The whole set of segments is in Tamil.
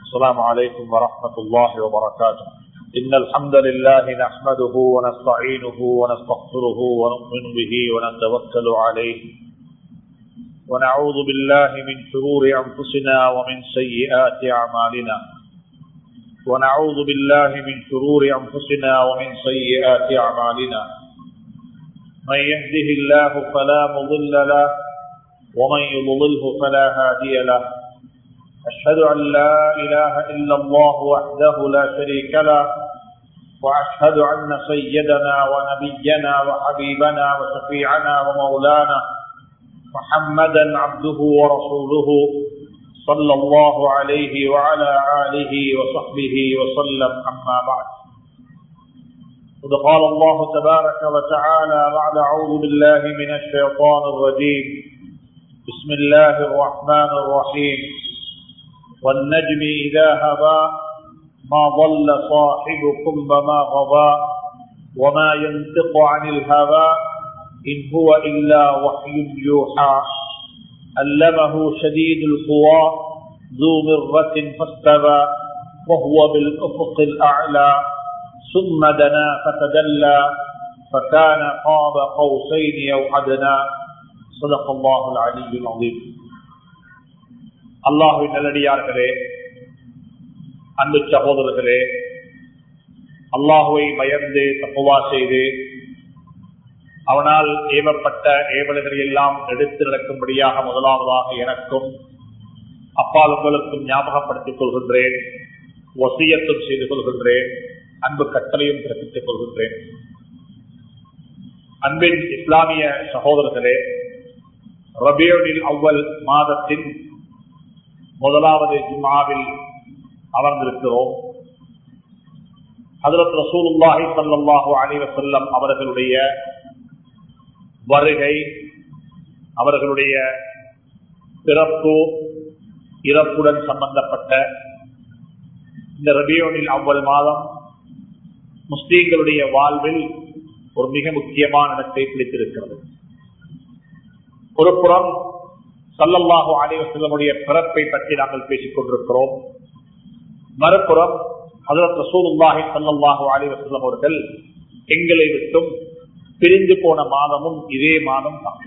السلام عليكم ورحمة الله وبركاته إن الحمد لله نحمده ونستعينه ونستغفره ونؤمن به ونتوكل عليه ونعوذ بالله من شرور أنفسنا ومن سيئات أعمالنا ونعوذ بالله من شرور أنفسنا ومن سيئات أعمالنا من يهده الله فلا مضل له ومن يضلله فلا هادي له أشهد أن لا إله إلا الله وحده لا شريك له وأشهد أن سيدنا ونبينا وحبيبنا وشفيعنا ومولانا محمدا عبده ورسوله صلى الله عليه وعلى آله وصحبه وسلم أما بعد قد قال الله تبارك وتعالى بعد أعوذ بالله من الشيطان الرجيم بسم الله الرحمن الرحيم والنجم إذا هوى ما ضل صاحبكم وما غضى وما ينطق عن الهوى إن هو إلا وحي يوحى علمه شديد القوى ذو مرة فاستوى وهو بالأفق الأعلى ثم دنا فتدلى فكان قاب قوسين أو أدنى صدق الله العلي العظيم அல்லாஹுவின் நல்லடியார்களே அன்பு சகோதரர்களே அல்லாஹுவை பயந்து தப்புவா செய்து அவனால் ஏவப்பட்ட ஏவல்களை எல்லாம் எடுத்து நடக்கும்படியாக முதலாவதாக எனக்கும் அப்பால் உங்களுக்கும் ஞாபகப்படுத்திக் கொள்கின்றேன் வசியத்தும் செய்து கொள்கின்றேன் அன்பு கட்டளையும் பிறப்பித்துக் கொள்கின்றேன் அன்பின் இஸ்லாமிய சகோதரர்களே ரபியோனில் அவ்வல் மாதத்தின் முதலாவது ஜும்மாவில் அமர்ந்திருக்கிறோம் ஹதரத் ரசூலுல்லாஹி சல்லாஹூ அலிவசல்லம் அவர்களுடைய வருகை அவர்களுடைய பிறப்பு இறப்புடன் சம்பந்தப்பட்ட இந்த ரபியோனில் அவ்வளவு மாதம் முஸ்லீம்களுடைய வாழ்வில் ஒரு மிக முக்கியமான இடத்தை பிடித்திருக்கிறது ஒரு புறம் சல்லல்லாஹு அலிவசல்லமுடைய பிறப்பை பற்றி நாங்கள் பேசிக் கொண்டிருக்கிறோம் மறுபுறம் ஹசரத் ரசூலுல்லாஹி சல்லல்லாஹு அலிவசல்லம் அவர்கள் எங்களை விட்டும் பிரிந்து போன மாதமும் இதே மாதம் தான்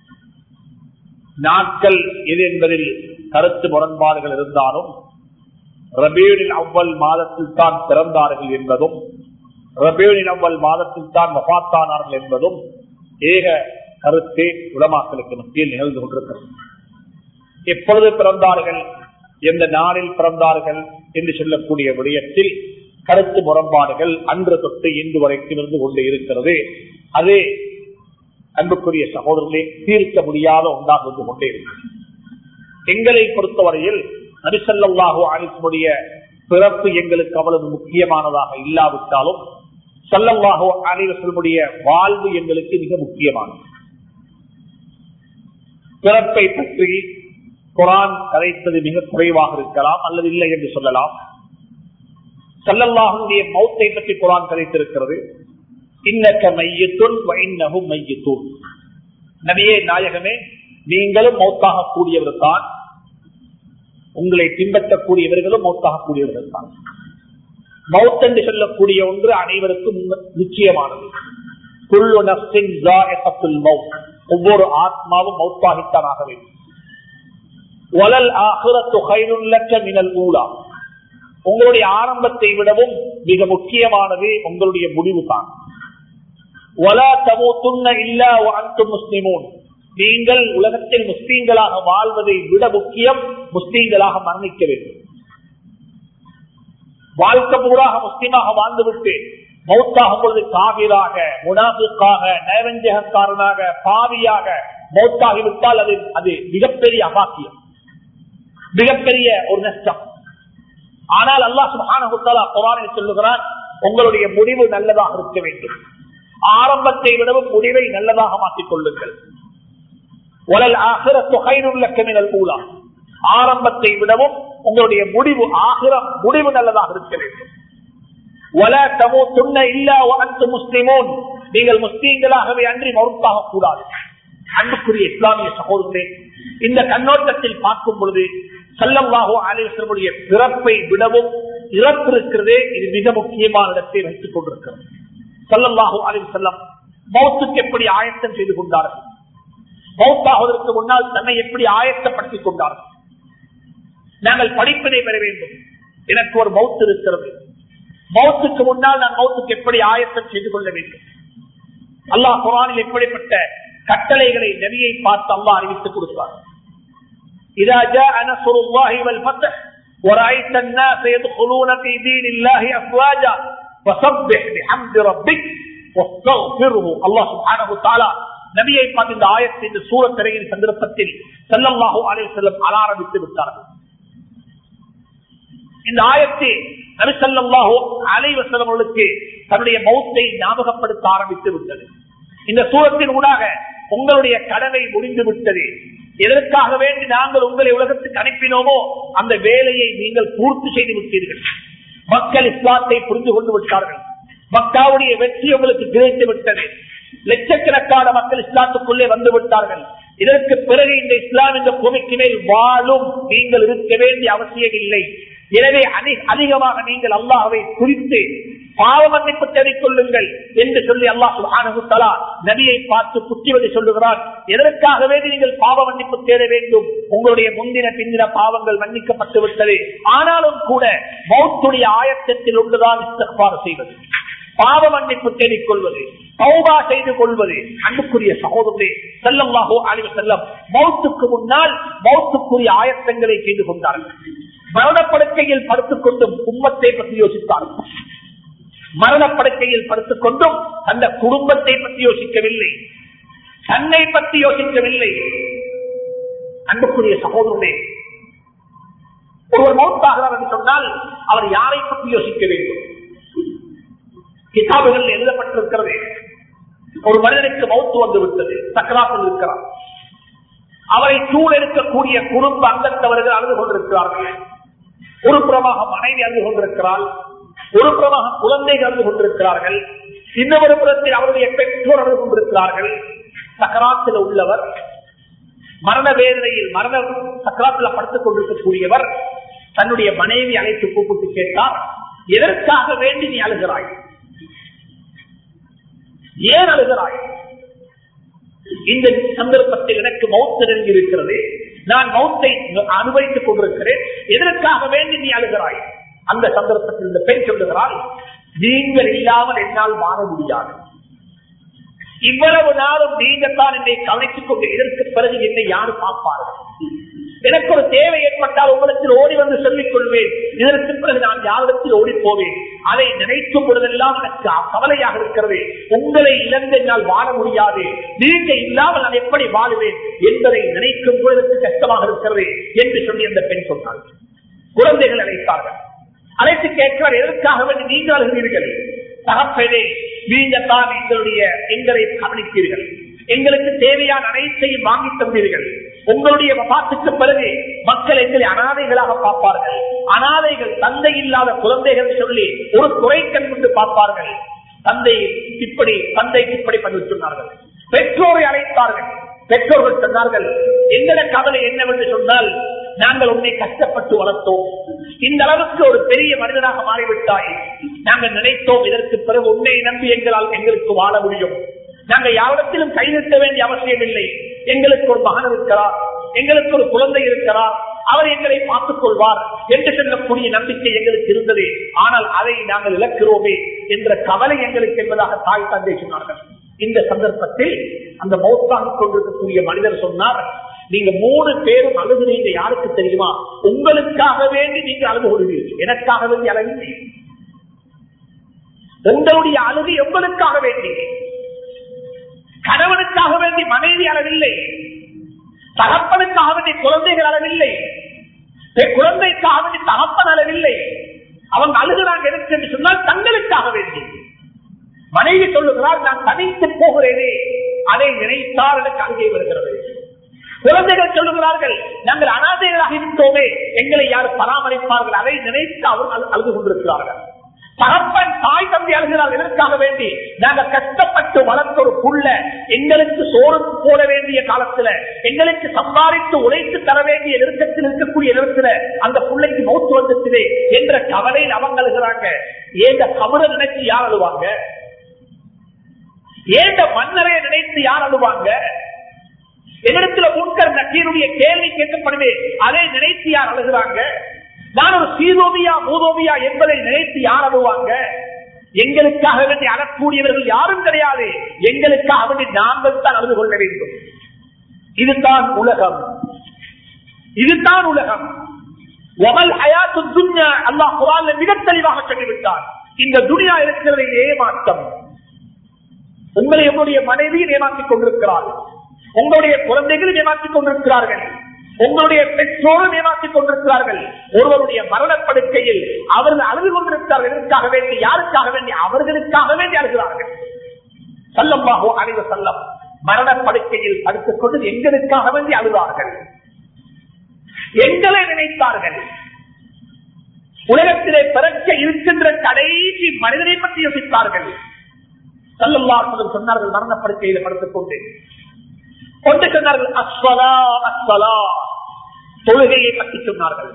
நாட்கள் எது என்பதில் கருத்து முரண்பாடுகள் இருந்தாலும் ரபேனில் அவ்வல் மாதத்தில் தான் பிறந்தார்கள் என்பதும் ரபேனில் அவ்வல் மாதத்தில் தான் வபாத்தானார்கள் என்பதும் ஏக கருத்தே உலமாக்களுக்கு மத்தியில் நிகழ்ந்து கொண்டிருக்கிறது எப்பொழுது பிறந்தார்கள் எந்த நாளில் பிறந்தார்கள் என்று சொல்லக்கூடிய விடயத்தில் கருத்து முரண்பாடுகள் அன்று தொட்டு இன்று வரைக்கும் இருந்து கொண்டு இருக்கிறது அதே அன்புக்குரிய சகோதரர்களே தீர்க்க முடியாத ஒன்றாக இருந்து கொண்டே இருக்கிறது எங்களை பொறுத்தவரையில் நபிசல்லாஹு அலிசனுடைய பிறப்பு எங்களுக்கு அவ்வளவு முக்கியமானதாக இல்லாவிட்டாலும் சல்லல்லாஹோ அலிவசனுடைய வாழ்வு எங்களுக்கு மிக முக்கியமானது பிறப்பை பற்றி குரான் கரைத்தது மிக குறைவாக இருக்கலாம் அல்லது இல்லை என்று சொல்லலாம் சல்லல்லாஹுடைய மௌத்தை பற்றி குரான் கரைத்திருக்கிறது இன்னக்க மையத்துன் வைன்னகும் மையத்தூன் நபியே நாயகமே நீங்களும் மௌத்தாக கூடியவர் தான் உங்களை பின்பற்றக்கூடியவர்களும் மௌத்தாக கூடியவர்கள் தான் மவுத் என்று சொல்லக்கூடிய ஒன்று அனைவருக்கும் நிச்சயமானது ஒவ்வொரு ஆத்மாவும் மௌத்தாகித்தான் ஆக வேண்டும் வலல் ஆகிரத்து மினல் ஊலா உங்களுடைய ஆரம்பத்தை விடவும் மிக முக்கியமானது உங்களுடைய முடிவு தான் நீங்கள் உலகத்தில் முஸ்லீம்களாக வாழ்வதை விட முக்கியம் முஸ்லீம்களாக மரணிக்க வேண்டும் வாழ்க்கை பூராக முஸ்லீமாக வாழ்ந்துவிட்டு மௌத்தாகும் பொழுது காவிராக முனாஃபிக்காக நைவஞ்சகக்காரனாக பாவியாக மௌத்தாகிவிட்டால் அது அது மிகப்பெரிய அபாக்கியம் மிகப்பெரிய ஒரு நஷ்டம் ஆனால் அல்லாஹ் சுபான குரானை சொல்லுகிறான் உங்களுடைய முடிவு நல்லதாக இருக்க வேண்டும் ஆரம்பத்தை விடவும் முடிவை நல்லதாக மாற்றிக் கொள்ளுங்கள் உலல் ஆகிற தொகையிலுள்ள கமினல் ஊழா ஆரம்பத்தை விடவும் உங்களுடைய முடிவு ஆகிரம் முடிவு நல்லதாக இருக்க வேண்டும் முஸ்லிமோன் நீங்கள் முஸ்லீம்களாகவே அன்றி மறுத்தாக கூடாது அன்புக்குரிய இஸ்லாமிய சகோதரர்களே இந்த கண்ணோட்டத்தில் பார்க்கும் பொழுது சல்லல்லாஹோ ஆலோசனுடைய பிறப்பை விடவும் இறப்பு இருக்கிறதே இது மிக முக்கியமான இடத்தை வைத்துக் கொண்டிருக்கிறது சல்லல்லாஹோ அலிவ் செல்லம் மௌத்துக்கு எப்படி ஆயத்தம் செய்து கொண்டார்கள் மௌத்தாவதற்கு முன்னால் தன்னை எப்படி ஆயத்தப்படுத்திக் கொண்டார்கள் நாங்கள் படிப்பினை பெற வேண்டும் எனக்கு ஒரு மௌத்து இருக்கிறது மௌத்துக்கு முன்னால் நான் மௌத்துக்கு எப்படி ஆயத்தம் செய்து கொள்ள வேண்டும் அல்லாஹ் குரானில் எப்படிப்பட்ட கட்டளைகளை நபியை பார்த்து அல்லாஹ் அறிவித்துக் கொடுப்பார் إذا جاء نصر الله والفتح ورأيت الناس يدخلون في دين الله أفواجا فسبح بحمد ربك واستغفره الله سبحانه وتعالى நபியை பார்த்து இந்த ஆயத்தை இந்த சூரத்திரையின் சந்தர்ப்பத்தில் செல்லல்லாஹோ அலைய செல்லம் அல ஆரம்பித்து விட்டார்கள் இந்த ஆயத்தை நபி செல்லல்லாஹோ அலைவசலம் அவர்களுக்கு தன்னுடைய மௌத்தை ஞாபகப்படுத்த ஆரம்பித்து விட்டது இந்த சூரத்தின் ஊடாக உங்களுடைய கடமை முடிந்து விட்டது எதற்காக வேண்டி நாங்கள் உங்களை உலகத்துக்கு அனுப்பினோமோ அந்த வேலையை நீங்கள் பூர்த்தி செய்து விட்டீர்கள் மக்கள் இஸ்லாத்தை புரிந்து கொண்டு விட்டார்கள் மக்காவுடைய வெற்றி உங்களுக்கு கிடைத்து விட்டது லட்சக்கணக்கான மக்கள் இஸ்லாத்துக்குள்ளே வந்து விட்டார்கள் இதற்கு பிறகு இந்த இஸ்லாம் இந்த பூமிக்கு மேல் வாழும் நீங்கள் இருக்க வேண்டிய அவசியம் இல்லை எனவே அதிகமாக நீங்கள் அல்லாஹவை குறித்து பாவ மன்னிப்பு தேடிக்கொள்ளுங்கள் என்று சொல்லி அல்லாஹ் நபியை பார்த்து குத்திவதை சொல்லுகிறார் எதற்காகவே நீங்கள் பாவ மன்னிப்பு தேட வேண்டும் உங்களுடைய முந்தின பிந்தின பாவங்கள் மன்னிக்கப்பட்டு விட்டது ஆனாலும் கூட மௌத்துடைய ஆயத்தத்தில் ஒன்றுதான் இஸ்தபாறு செய்வது பாவ மன்னிப்பு தேடிக்கொள்வது பௌபா செய்து கொள்வது அன்புக்குரிய சகோதரே செல்லம்லாகோ அழிவு செல்லம் மௌத்துக்கு முன்னால் மௌத்துக்குரிய ஆயத்தங்களை செய்து கொண்டார்கள் மரணப்படுக்கையில் படுத்துக் கொண்டும் உம்மத்தை பற்றி யோசித்தார்கள் மரணப்படுக்கையில் படுத்துக் கொண்டும் அந்த குடும்பத்தை பற்றி யோசிக்கவில்லை தன்னை பற்றி யோசிக்கவில்லை அன்புக்குரிய சகோதரனே ஒருவர் மௌத்தாகிறார் என்று சொன்னால் அவர் யாரை பற்றி யோசிக்க வேண்டும் கிதாபுகள் எழுதப்பட்டிருக்கிறது ஒரு மனிதனுக்கு மௌத்து வந்து விட்டது சக்கராத்தில் இருக்கிறார் அவரை சூழ இருக்கக்கூடிய குடும்ப அங்கத்தவர்கள் அழுது கொண்டிருக்கிறார்கள் ஒரு புறமாக மனைவி அழுது கொண்டிருக்கிறாள் ஒரு புறமாக குழந்தைகள் அழுது கொண்டிருக்கிறார்கள் இன்னொரு புறத்தில் அவருடைய பெற்றோர் அழுது கொண்டிருக்கிறார்கள் சக்கராத்தில் உள்ளவர் மரண வேதனையில் மரண சக்கராத்தில் படுத்துக் கொண்டிருக்கக்கூடியவர் தன்னுடைய மனைவி அழைத்து கூப்பிட்டு கேட்டார் எதற்காக வேண்டி நீ அழுகிறாய் ஏன் அழுகிறாய் இந்த சந்தர்ப்பத்தில் எனக்கு மௌத்த நெருங்கி இருக்கிறது நான் மௌத்தை அனுபவித்துக் கொண்டிருக்கிறேன் எதற்காக வேண்டி நீ அழுகிறாய் அந்த சந்தர்ப்பத்தில் இந்த பெண் சொல்லுகிறாள் நீங்கள் இல்லாமல் என்னால் வாழ முடியாது இவ்வளவு நாளும் நீங்கள் தான் என்னை கவனித்துக் கொண்டு இதற்கு பிறகு என்னை யாரு பார்ப்பார்கள் எனக்கு ஒரு தேவை ஏற்பட்டால் உங்களுக்கு ஓடி வந்து சொல்லிக் கொள்வேன் இதற்கு பிறகு நான் யாரிடத்தில் ஓடி போவேன் அதை நினைக்கும் பொழுதெல்லாம் எனக்கு கவலையாக இருக்கிறது உங்களை இழந்து என்னால் வாழ முடியாது நீங்க இல்லாமல் நான் எப்படி வாழுவேன் என்பதை நினைக்கும் பொழுது கஷ்டமாக இருக்கிறது என்று சொல்லி அந்த பெண் சொன்னாள் குழந்தைகள் அழைத்தார்கள் அழைத்து கேட்கிறார் எதற்காக வேண்டி நீங்கள் அழுகிறீர்கள் தகப்பனே நீங்க தான் எங்களுடைய எங்களை கவனித்தீர்கள் எங்களுக்கு தேவையான அனைத்தையும் வாங்கி தந்தீர்கள் உங்களுடைய பாட்டுக்கு பிறகு மக்கள் எங்களை அனாதைகளாக பார்ப்பார்கள் அனாதைகள் தந்தை இல்லாத குழந்தைகள் சொல்லி ஒரு குறைக்கண் கொண்டு பார்ப்பார்கள் தந்தை இப்படி தந்தை இப்படி பண்ணி சொன்னார்கள் பெற்றோரை அழைத்தார்கள் பெற்றோர்கள் சொன்னார்கள் எங்கட கவலை என்னவென்று சொன்னால் நாங்கள் உன்னை கஷ்டப்பட்டு வளர்த்தோம் இந்த அளவுக்கு ஒரு பெரிய மனிதனாக மாறிவிட்டாய் நாங்கள் நினைத்தோம் இதற்கு பிறகு உன்னை நம்பி எங்களால் எங்களுக்கு வாழ முடியும் நாங்கள் யாரிடத்திலும் கை நிறுத்த வேண்டிய அவசியம் இல்லை எங்களுக்கு ஒரு மகன் இருக்கிறார் எங்களுக்கு ஒரு குழந்தை இருக்கிறார் அவர் எங்களை பார்த்துக் கொள்வார் என்று சொல்லக்கூடிய நம்பிக்கை எங்களுக்கு இருந்தது ஆனால் அதை நாங்கள் இழக்கிறோமே என்ற கவலை எங்களுக்கு என்பதாக தாய் தந்தை சொன்னார்கள் இந்த சந்தர்ப்பத்தில் அந்த மௌத்தாக கொண்டிருக்கக்கூடிய மனிதர் சொன்னார் நீங்க மூணு பேரும் அழுகுறீங்க யாருக்கு தெரியுமா உங்களுக்காக வேண்டி நீங்க அழுது கொள்வீர்கள் எனக்காக வேண்டி அழகில்லை உங்களுடைய அழுகு எங்களுக்காக வேண்டி கணவனுக்காக வேண்டி மனைவி அளவில்லை தகப்பனுக்காக வேண்டி குழந்தைகள் அளவில்லை குழந்தைக்காக வேண்டி தகப்பன் அளவில்லை அவங்க அழுகிறாங்க எனக்கு என்று சொன்னால் தங்களுக்காக வேண்டி மனைவி சொல்லுகிறார் நான் தனித்து போகிறேனே அதை நினைத்தால் எனக்கு அங்கே வருகிறது குழந்தைகள் சொல்லுகிறார்கள் நாங்கள் அனாதைகளாக இருந்தோமே எங்களை யார் பராமரிப்பார்கள் அதை நினைத்து அவர்கள் அழுது கொண்டிருக்கிறார்கள் தகப்பன் தாய் தம்பி அழுகிறார் எதற்காக வேண்டி நாங்க கஷ்டப்பட்டு வளர்த்த ஒரு புள்ள எங்களுக்கு சோறு போட வேண்டிய காலத்துல எங்களுக்கு சம்பாதித்து உழைத்து தர வேண்டிய நெருக்கத்தில் இருக்கக்கூடிய நேரத்துல அந்த பிள்ளைக்கு மௌத்து வந்துச்சுதே என்ற கவலையில் அவங்க அழுகிறாங்க ஏந்த கவலை நினைச்சு யார் அழுவாங்க ஏந்த மன்னரை நினைத்து யார் அழுவாங்க என்னிடத்துல முன்கர் நக்கீருடைய கேள்வி கேட்கப்படுவே அதை நினைத்து யார் அழுகிறாங்க நான் ஒரு சீதோவியா மூதோவியா என்பதை நினைத்து யார் அழுவாங்க எங்களுக்காக வேண்டி அழக்கூடியவர்கள் யாரும் கிடையாது எங்களுக்காக வேண்டி நாங்கள் தான் அழுது கொள்ள வேண்டும் இதுதான் உலகம் இதுதான் உலகம் ஒமல் ஹயாத்து துன்யா அல்லாஹ் குரான்ல மிக தெளிவாக சொல்லிவிட்டார் இந்த துனியா இருக்கிறது ஏமாற்றம் உங்களை உங்களுடைய மனைவியை ஏமாற்றிக் கொண்டிருக்கிறார் உங்களுடைய குழந்தைகள் ஏமாற்றிக் கொண்டிருக்கிறார்கள் உங்களுடைய பெற்றோரும் ஏமாற்றிக் கொண்டிருக்கிறார்கள் ஒருவருடைய மரணப்படுக்கையில் அவர்கள் அழுது கொண்டிருக்கிறார்கள் எதற்காக வேண்டி யாருக்காக வேண்டி அவர்களுக்காக வேண்டி அழுகிறார்கள் சல்லம்பாகோ அனைவ செல்லம் மரணப்படுக்கையில் படுத்துக் கொண்டு எங்களுக்காக வேண்டி அழுதார்கள் எங்களை நினைத்தார்கள் உலகத்திலே பிறக்க இருக்கின்ற கடைசி மனிதனை பற்றி யோசித்தார்கள் சல்லல்லாஹு சொன்னார்கள் மரணப்படுக்கையில் படுத்துக் கொண்டு கொண்டு சொன்னார்கள் அஸ்வலா அஸ்வலா தொழுகையை பற்றி சொன்னார்கள்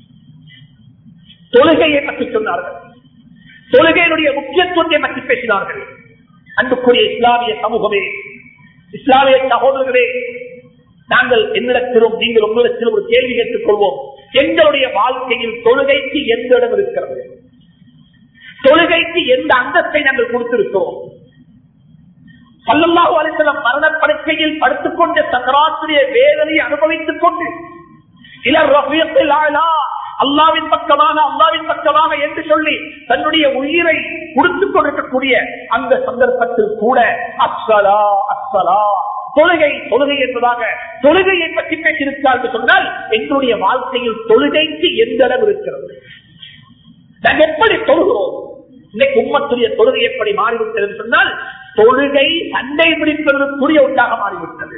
தொழுகையை பற்றி சொன்னார்கள் தொழுகையினுடைய முக்கியத்துவத்தை பற்றி பேசினார்கள் அன்புக்குரிய இஸ்லாமிய சமூகமே இஸ்லாமிய சகோதரர்களே நாங்கள் என்னிடத்திலும் நீங்கள் உங்களிடத்திலும் ஒரு கேள்வி கேட்டுக் கொள்வோம் எங்களுடைய வாழ்க்கையில் தொழுகைக்கு எந்த இடம் இருக்கிறது தொழுகைக்கு எந்த அந்தத்தை நாங்கள் கொடுத்திருக்கிறோம் சல்லல்லாஹு அலிசல்லம் மரணப்படுக்கையில் படுத்துக் கொண்ட சக்கராத்துடைய வேதனை அனுபவித்துக் கொண்டு இளர் ரஃபியத்தில் ஆளா அல்லாவின் பக்கமாக அல்லாவின் பக்கமாக என்று சொல்லி தன்னுடைய உயிரை கொடுத்துக் கொண்டிருக்கக்கூடிய அந்த சந்தர்ப்பத்தில் கூட அஸ்வலா அஸ்வலா தொழுகை தொழுகை என்பதாக தொழுகையை பற்றி பேசியிருக்கிறார் என்று சொன்னால் எங்களுடைய வாழ்க்கையில் தொழுகைக்கு எந்த அளவு இருக்கிறது நாங்கள் எப்படி தொழுகிறோம் இன்னைக்கு உம்மத்துடைய தொழுகை எப்படி மாறிவிட்டது என்று சொன்னால் தொழுகை சண்டை பிடிப்பதற்குரிய உண்டாக மாறிவிட்டது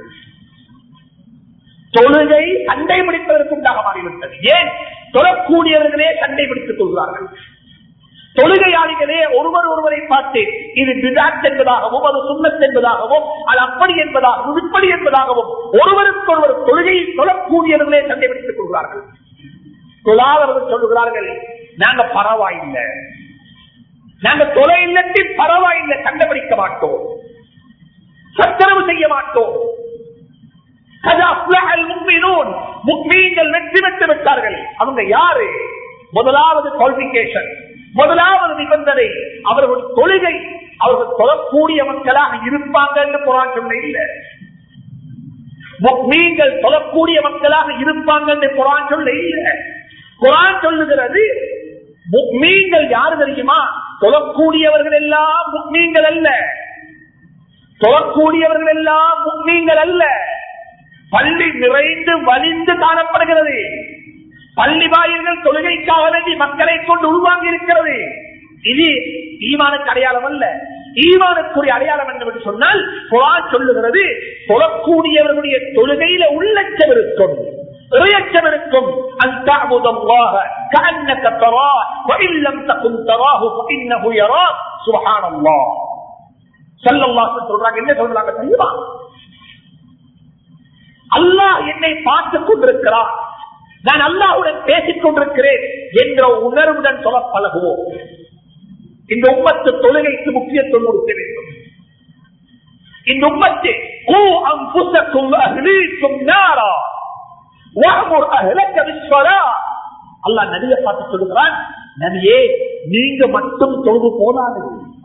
தொழுகை சண்டை பிடிப்பதற்கு உண்டாக மாறிவிட்டது ஏன் தொழக்கூடியவர்களே சண்டை பிடித்துக் கொள்கிறார்கள் தொழுகையாளிகளே ஒருவர் ஒருவரை பார்த்து இது பிதாத் என்பதாகவும் அது சுண்ணத் என்பதாகவும் அது அப்படி என்பதாகவும் இப்படி என்பதாகவும் ஒருவருக்கு ஒருவர் தொழுகையை தொழக்கூடியவர்களே சண்டை பிடித்துக் கொள்கிறார்கள் தொழாதவர்கள் சொல்லுகிறார்கள் நாங்க பரவாயில்லை நாங்க தொலை இல்லத்தில் பரவாயில்லை கண்டுபிடிக்க மாட்டோம் சத்திரவு செய்ய மாட்டோம் முக்மீன்கள் வெற்றி பெற்று விட்டார்கள் அவங்க யாரு முதலாவது குவாலிபிகேஷன் முதலாவது நிபந்தனை அவர்கள் தொழுகை அவர்கள் தொழக்கூடிய மக்களாக இருப்பாங்க என்று குரான் சொன்ன இல்லை முக்மீன்கள் தொழக்கூடிய மக்களாக இருப்பாங்க என்று குரான் சொல்ல இல்லை குரான் சொல்லுகிறது முக்மீன்கள் யாரு தெரியுமா தொழக்கூடியவர்கள் எல்லாம் முக்மீன்கள் அல்ல தொழக்கூடியவர்கள் எல்லாம் முக்மீன்கள் அல்ல பள்ளி நிறைந்து வலிந்து காணப்படுகிறது பள்ளி வாயில்கள் தொழுகைக்காக வேண்டி மக்களை கொண்டு உருவாங்கி இருக்கிறது இது ஈமானுக்கு அடையாளம் அல்ல ஈமானுக்குரிய அடையாளம் என்று சொன்னால் குரான் சொல்லுகிறது தொழக்கூடியவர்களுடைய தொழுகையில உள்ளச்சம் இருக்கும் இறையச்சம் இருக்கும் சொல்றாங்க என்ன சொல்றாங்க தெரியுமா அல்லாஹ் என்னை பார்த்துக் கொண்டிருக்கிறார் நான் அல்லாஹுடன் பேசிக் கொண்டிருக்கிறேன் என்ற உணர்வுடன் சொல்ல பழகுவோம் இந்த உம்மத்து தொழுகைக்கு முக்கியத்துவம் கொடுக்க வேண்டும் இந்த உம்மத்து ஓ அம்புசக்கும் அஹ்லீக்கும் நாரா வஹ்முர் அஹ்லக பிஸ்ஸலா அல்லாஹ் நபியை பார்த்து சொல்லுகிறான் நபியே நீங்க மட்டும் தொழுது போதாது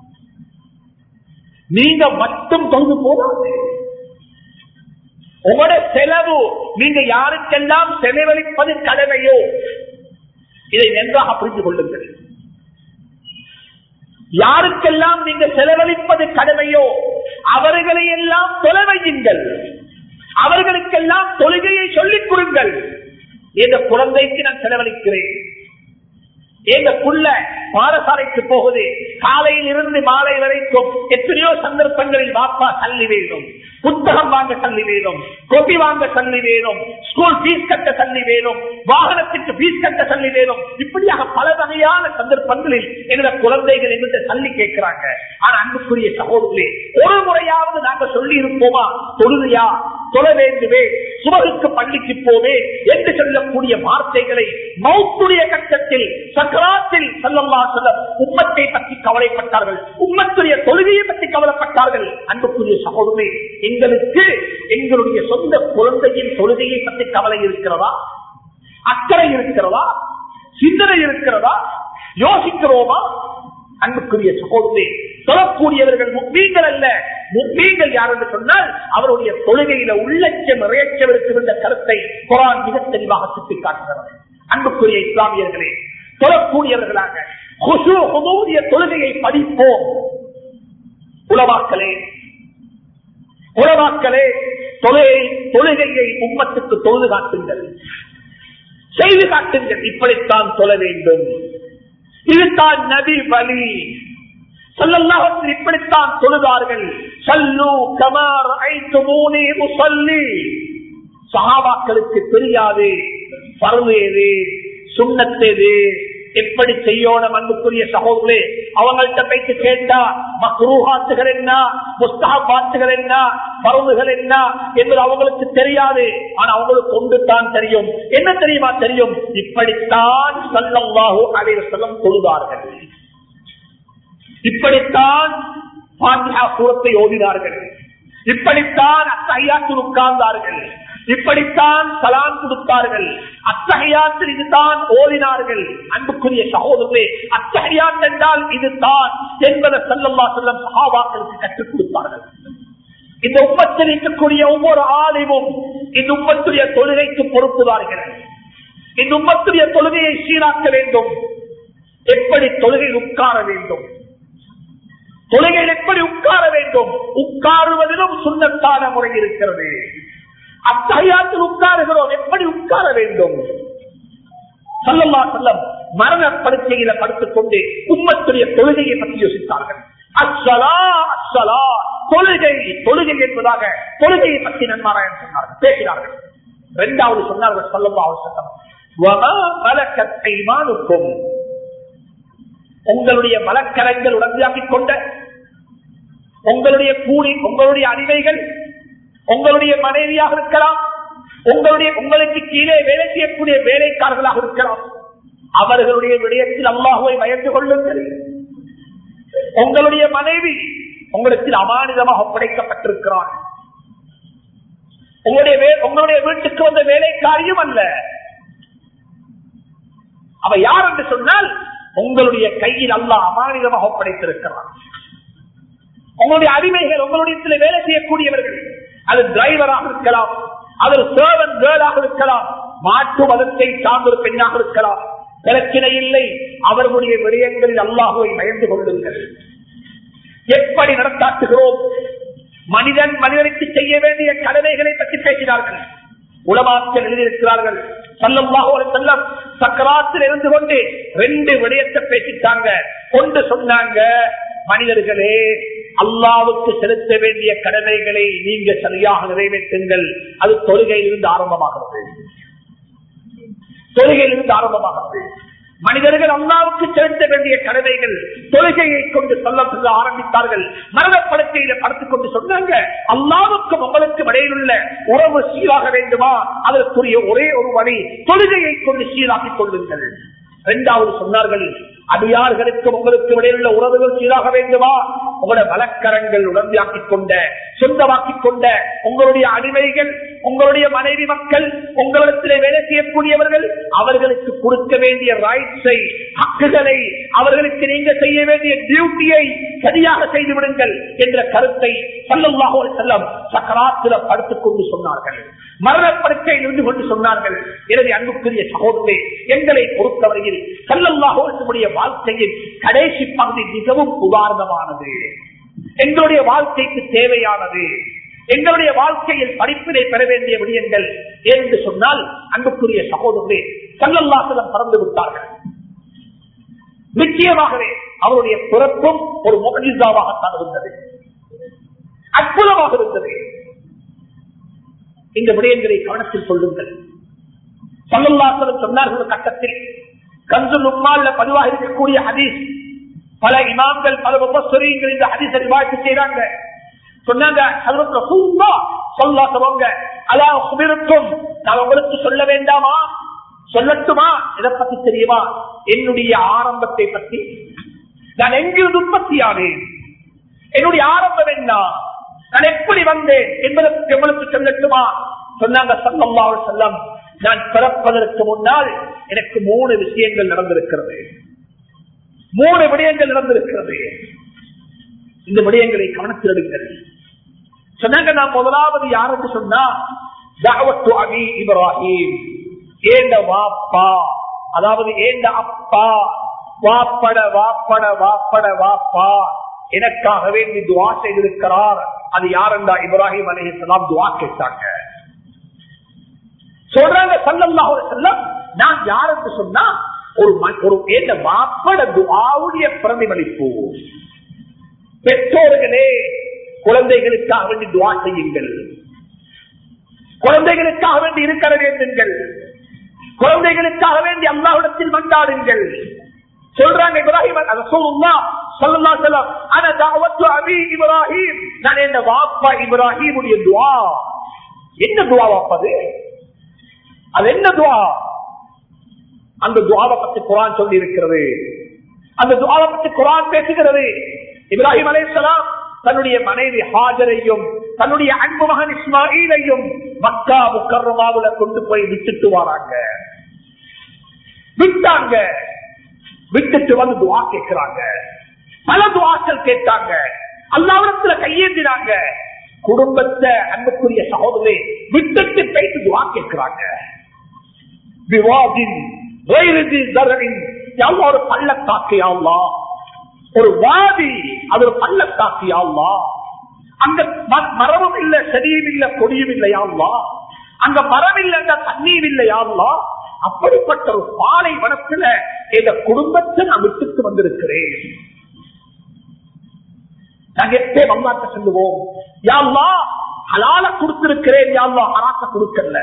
நீங்க மட்டும் தொழுது போதாது உங்களோட செலவு நீங்க யாருக்கெல்லாம் செலவழிப்பது கடமையோ இதை நன்றாக புரிந்து கொள்ளுங்கள் யாருக்கெல்லாம் நீங்க செலவழிப்பது கடமையோ அவர்களை எல்லாம் தொலைவையுங்கள் அவர்களுக்கெல்லாம் தொழுகையை சொல்லிக் கொடுங்கள் இந்த குழந்தைக்கு நான் செலவழிக்கிறேன் எங்க புள்ள பாடசாலைக்கு போகுது காலையில் இருந்து மாலை வரைக்கும் எத்தனையோ சந்தர்ப்பங்களில் வாப்பா தள்ளி வேணும் புத்தகம் வாங்க தள்ளி வேணும் கொப்பி வாங்க தள்ளி வேணும் ஸ்கூல் பீஸ் கட்ட தள்ளி வேணும் வாகனத்துக்கு பீஸ் கட்ட தள்ளி வேணும் இப்படியாக பல வகையான சந்தர்ப்பங்களில் என்ற குழந்தைகள் என்று தள்ளி கேட்கிறாங்க ஆனா அன்புக்குரிய சகோதரர்களே ஒரு முறையாவது நாங்க சொல்லி இருப்போமா தொழுதையா தொழ வேண்டுமே சுமகுக்கு பள்ளிக்கு போவே என்று சொல்லக்கூடிய வார்த்தைகளை மௌத்துடைய கட்டத்தில் சக்கராத்தில் செல்லல்லா செல்ல உம்மத்தை பற்றி கவலைப்பட்டார்கள் உம்மத்துடைய தொழுகையை பற்றி கவலைப்பட்டார்கள் அன்புக்குரிய சகோதரே எங்களுக்கு எங்களுடைய சொந்த குழந்தையின் தொழுகையை பற்றி கவலை இருக்கிறதா அக்கறை இருக்கிறதா சிந்தனை இருக்கிறதா யோசிக்கிறோமா அன்புக்குரிய சகோதரே தொழக்கூடியவர்கள் முக்மீன்கள் அல்ல முக்மீன்கள் யார் என்று சொன்னால் அவருடைய தொழுகையில உள்ளச்சம் இறையச்சம் இருக்கின்ற கருத்தை குரான் மிக தெளிவாக சுட்டிக்காட்டுகிறது அன்புக்குரிய இஸ்லாமியர்களே தொழக்கூடியவர்களாக குசு ஹுதூரிய தொழுகையை படிப்போம் உலவாக்களே உலவாக்களே தொழுகை தொழுகையை உம்மத்துக்கு தொழுது காட்டுங்கள் செய்து காட்டுங்கள் இப்படித்தான் சொல்ல வேண்டும் இதுதான் நபி வழி சொல்லல்லாஹத்தில் இப்படித்தான் தொழுதார்கள் சல்லு கமார் ஐந்து மூணி முசல்லி சகாபாக்களுக்கு தெரியாது பருவேது சுண்ணத்தேது எப்படி செய்யணும் அன்புக்குரிய சகோதரே அவங்கள்ட்ட போயிட்டு கேட்டா மக்ரூஹாத்துகள் என்ன முஸ்தகாத்துகள் என்ன பருவுகள் என்ன என்று அவங்களுக்கு தெரியாது ஆனா அவங்களுக்கு கொண்டு தான் தெரியும் என்ன தெரியுமா தெரியும் இப்படித்தான் சல்லல்லாஹு அலைஹி வஸல்லம் தொழுதார்கள் இப்படித்தான் பாத்தியா சூரத்தை ஓடினார்கள் இப்படித்தான் அத்தகையாத்தில் உட்கார்ந்தார்கள் இப்படித்தான் சலான் கொடுத்தார்கள் அத்தகையாத்தில் இதுதான் ஓதினார்கள் அன்புக்குரிய சகோதரே அத்தகையாத் என்றால் இதுதான் என்பதை செல்லம்மா செல்லம் சகாபாக்களுக்கு கற்றுக் கொடுத்தார்கள் இந்த உம்மத்தில் இருக்கக்கூடிய ஒவ்வொரு ஆலைவும் இந்த உம்மத்துடைய தொழுகைக்கு பொறுப்புதார்கள் இந்த உம்மத்துடைய தொழுகையை சீராக்க வேண்டும் எப்படி தொழுகை உட்கார வேண்டும் தொழுகையில் எப்படி உட்கார வேண்டும் உட்காருவதிலும் சுண்ணத்தான முறை இருக்கிறது அத்தகையாத்தில் உட்காருகிறோம் எப்படி உட்கார வேண்டும் சொல்லல்லா செல்லம் மரணப்படுக்கையில படுத்துக் கொண்டு உம்மத்துடைய தொழுகையை பற்றி யோசித்தார்கள் அச்சலா அச்சலா தொழுகை தொழுகை என்பதாக தொழுகையை பற்றி நன்மாராயணன் சொன்னார்கள் பேசினார்கள் இரண்டாவது சொன்னார்கள் சொல்லல்லா சட்டம் மலக்கத்தைமானுக்கும் உங்களுடைய மலக்கரங்கள் உடம்பியாக்கிக் கொண்ட உங்களுடைய கூலி உங்களுடைய அடிமைகள் உங்களுடைய மனைவியாக இருக்கலாம் உங்களுடைய உங்களுக்கு கீழே வேலை செய்யக்கூடிய வேலைக்காரர்களாக இருக்கலாம் அவர்களுடைய விடயத்தில் அல்லாஹுவை பயந்து கொள்ளுங்கள் உங்களுடைய மனைவி உங்களுக்கு அமானிதமாக ஒப்படைக்கப்பட்டிருக்கிறார் உங்களுடைய உங்களுடைய வீட்டுக்கு வந்த வேலைக்காரியும் அல்ல அவ யார் என்று சொன்னால் உங்களுடைய கையில் அல்ல அமானிதமாக ஒப்படைத்திருக்கிறார் உங்களுடைய அடிமைகள் உங்களுடைய வேலை செய்யக்கூடியவர்கள் அது டிரைவராக இருக்கலாம் அது சர்வன் கேர்ளாக இருக்கலாம் மாற்று மதத்தை சார்ந்த ஒரு பெண்ணாக இருக்கலாம் பிரச்சனை இல்லை அவர்களுடைய விடயங்களில் அல்லாஹுவை பயந்து கொள்ளுங்கள் எப்படி நடத்தாட்டுகிறோம் மனிதன் மனிதனுக்கு செய்ய வேண்டிய கடமைகளை பற்றி பேசினார்கள் உலமாக்கள் எழுதியிருக்கிறார்கள் செல்லம் சக்கராத்தில் இருந்து கொண்டு ரெண்டு விடயத்தை பேசிட்டாங்க ஒன்று சொன்னாங்க மனிதர்களே அல்லாவுக்கு செலுத்த வேண்டிய கடமைகளை நீங்க சரியாக நிறைவேற்றுங்கள் அது தொழுகையிலிருந்து ஆரம்பமாகிறது தொழுகையிலிருந்து ஆரம்பமாகிறது மனிதர்கள் அல்லாவுக்கு செலுத்த வேண்டிய கடமைகள் தொழுகையை கொண்டு சொல்ல சொல்ல ஆரம்பித்தார்கள் மரணப்படுக்கையில படுத்துக் கொண்டு சொன்னாங்க அல்லாவுக்கும் உங்களுக்கும் இடையிலுள்ள உறவு சீராக வேண்டுமா அதற்குரிய ஒரே ஒரு வழி தொழுகையை கொண்டு சீராக்கிக் கொள்ளுங்கள் இரண்டாவது சொன்னார்கள் அடியார்களுக்கு உங்களுக்கு இடையிலுள்ள உறவுகள் சீராக வேண்டுமா உங்களுடைய வழக்கரங்கள் உடம்பியாக்கிக் கொண்ட சொந்தமாக்கிக் கொண்ட உங்களுடைய அடிமைகள் உங்களுடைய மனைவி மக்கள் உங்களிடத்திலே வேலை செய்யக்கூடியவர்கள் அவர்களுக்கு கொடுக்க வேண்டிய ரைட்ஸை ஹக்குகளை அவர்களுக்கு நீங்க செய்ய வேண்டிய டியூட்டியை சரியாக செய்து விடுங்கள் என்ற கருத்தை சல்லல்லாஹோ செல்லம் சக்கராத்திர படுத்துக் கொண்டு சொன்னார்கள் மரணப்படுக்கையில் இருந்து கொண்டு சொன்னார்கள் எனவே அன்புக்குரிய சகோதரே எங்களை பொறுத்தவரையில் சல்லல்லாஹோடைய வாழ்க்கையின் கடைசி பகுதி மிகவும் உதாரணமானது எங்களுடைய வாழ்க்கைக்கு தேவையானது எங்களுடைய வாழ்க்கையில் படிப்பினை பெற வேண்டிய விடயங்கள் என்று சொன்னால் அன்புக்குரிய சகோதரே சல்லல்லாசலம் பறந்து விட்டார்கள் நிச்சயமாகவே அவருடைய பிறப்பும் ஒரு மொழிசாவாகத்தான் இருந்தது அற்புதமாக இருந்தது இந்த விடயங்களை கவனத்தில் கொள்ளுங்கள் சல்லல்லாசலம் சொன்னார்கள் கட்டத்தில் கன்சு லும்மால்ல பதிவாக இருக்கக்கூடிய ஹதீஸ் பல இமாம்கள் பல முப்பஸ்வரீங்கள் இந்த ஹதீஸ் அறிவாய்ப்பு செய்யறாங்க சொன்னாங்க ஹஜ்ரத் ரசூலுல்லாஹ் ஸல்லல்லாஹு அலைஹி வஸல்லம் அலா உக்பிருக்கும் நான் உங்களுக்கு சொல்ல வேண்டாமா சொல்லட்டுமா இதை பத்தி தெரியுமா என்னுடைய ஆரம்பத்தை பற்றி நான் எங்கிருந்து உற்பத்தியானேன் என்னுடைய ஆரம்பம் என்ன நான் எப்படி வந்தேன் என்பதற்கு எவ்வளவு சொல்லட்டுமா சொன்னாங்க சல்லல்லாஹு அலைஹி வஸல்லம் நான் பிறப்பதற்கு முன்னால் எனக்கு மூணு விஷயங்கள் நடந்திருக்கிறது மூணு விடயங்கள் நடந்திருக்கிறது இந்த விடயங்களை கவனத்தில் எடுங்கள் சொன்னாங்க நான் முதலாவது யாருக்கு சொன்னா தாவத்து அபி இப்ராஹிம் ஏண்ட வாப்பா அதாவது ஏண்ட அப்பா வாப்பட வாப்பட வாப்பட வாப்பா எனக்காக வேண்டி துவா செய்திருக்கிறார் அது யாருண்டா இப்ராஹிம் அலிஹலாம் துவா கேட்டாங்க சொல்றாங்க சல்லல்லாஹு அலைஹி வஸல்லம் நான் யார் என்று சொன்னா ஒரு ம- ஒரு ஏண்ட வாப்பட துவாவுடைய பிரதிபலிப்பு பெற்றோர்களே குழந்தைகளுக்காக வேண்டி துவா செய்யுங்கள் குழந்தைகளுக்காக வேண்டி இருக்கிற வேண்டுங்கள் குழந்தைகளுக்காக வேண்டி அல்லாஹ்விடத்தில் மன்றாடுங்கள் சொல்றாங்க இப்ராஹிம் ரசூலுல்லாஹ் ஸல்லல்லாஹு அலைஹி வஸல்லம் அன தஅவத்து அபி இப்ராஹிம் நான் என்ன வாப்பா இப்ராஹிமுடைய துஆ என்ன துஆ வாப்பது அது என்ன துஆ அந்த துஆவை பத்தி குர்ஆன் சொல்லி இருக்கிறது அந்த துஆவை பத்தி குர்ஆன் பேசுகிறது இப்ராஹிம் அலைஹிஸ்ஸலாம் தன்னுடைய மனைவி ஹாஜரையும் தன்னுடைய அன்பு மகன் இஸ்மாயிலையும் மக்கா முக்கர்ரமாவுல கொண்டு போய் விட்டுட்டு வராங்க விட்டாங்க விட்டுட்டு வந்து துவா கேட்கிறாங்க பல துவாக்கள் கேட்டாங்க அல்லாவிடத்துல கையேந்தினாங்க குடும்பத்தை அன்புக்குரிய சகோதரி விட்டுட்டு போயிட்டு துவா கேட்கிறாங்க விவாதின் வயிறுதி தரவின் யாழ்லா ஒரு பள்ளத்தாக்கு யாழ்லா ஒரு வாதி அது ஒரு பள்ளத்தாக்கு யாழ்லா அங்க ம- மரமும் இல்ல செடியும் இல்ல கொடியும் இல்லை யாழ்லா அங்க மரம் இல்ல தண்ணீர் இல்லை யாழ்லா அப்படிப்பட்ட ஒரு பாலை வனத்துல எங்க குடும்பத்தை நான் விட்டுட்டு வந்திருக்கிறேன் நாங்க எப்பே வந்தாட்ட சொல்லுவோம் யாழ்லா ஹலால கொடுத்திருக்கிறேன் யாழ்லா ஹராத்த கொடுக்கல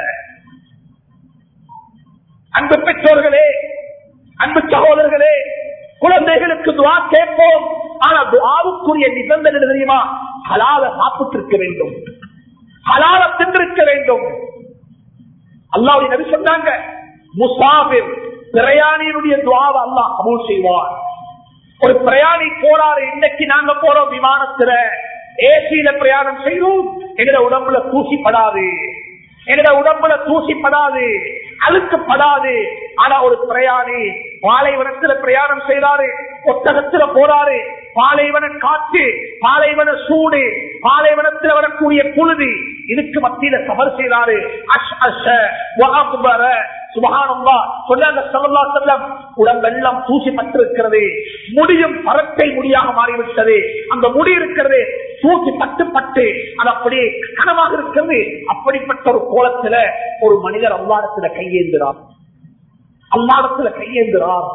அன்பு பெற்றோர்களே அன்பு சகோதரர்களே குழந்தைகளுக்கு துவா கேட்போம் ஆனா துவாவுக்குரிய நிபந்தனை என்ன தெரியுமா ஹலால சாப்பிட்டு இருக்க வேண்டும் ஹலால தின்றிருக்க வேண்டும் அல்லாவுடைய நபி சொன்னாங்க முசாபிர் பிரயாணியினுடைய துவாவை அல்லாஹ் கபூல் செய்வார் ஒரு பிரயாணி போறாரு இன்னைக்கு நாங்க போறோம் விமானத்துல ஏசியில பிரயாணம் செய்வோம் எங்கட உடம்புல தூசிப்படாது எங்கட உடம்புல தூசிப்படாது அழுக்கப்படாது ஆனா ஒரு பிரயாணி பாலைவனத்துல பிரயாணம் செய்யறாரு ஒட்டகத்துல போறாரு பாலைவன காற்று பாலைவன சூடு பாலைவனத்துல வரக்கூடிய புழுதி இதுக்கு மத்தியில சபர் செய்யறாரு அஷ் அஷ வஅக்பர சுபஹானல்லாஹ் சொன்னாங்க ஸல்லல்லாஹு அலைஹி வஸல்லம் உடம்பெல்லாம் தூசி பட்டிருக்கிறது முடியும் பரட்டை முடியாக மாறிவிட்டது அந்த முடி இருக்கிறது தூசி பட்டு பட்டு அது அப்படியே கனமாக இருக்கிறது அப்படிப்பட்ட ஒரு கோலத்துல ஒரு மனிதர் அல்லாடத்துல கையேந்துறார் அல்லாடத்துல கையேந்துறார்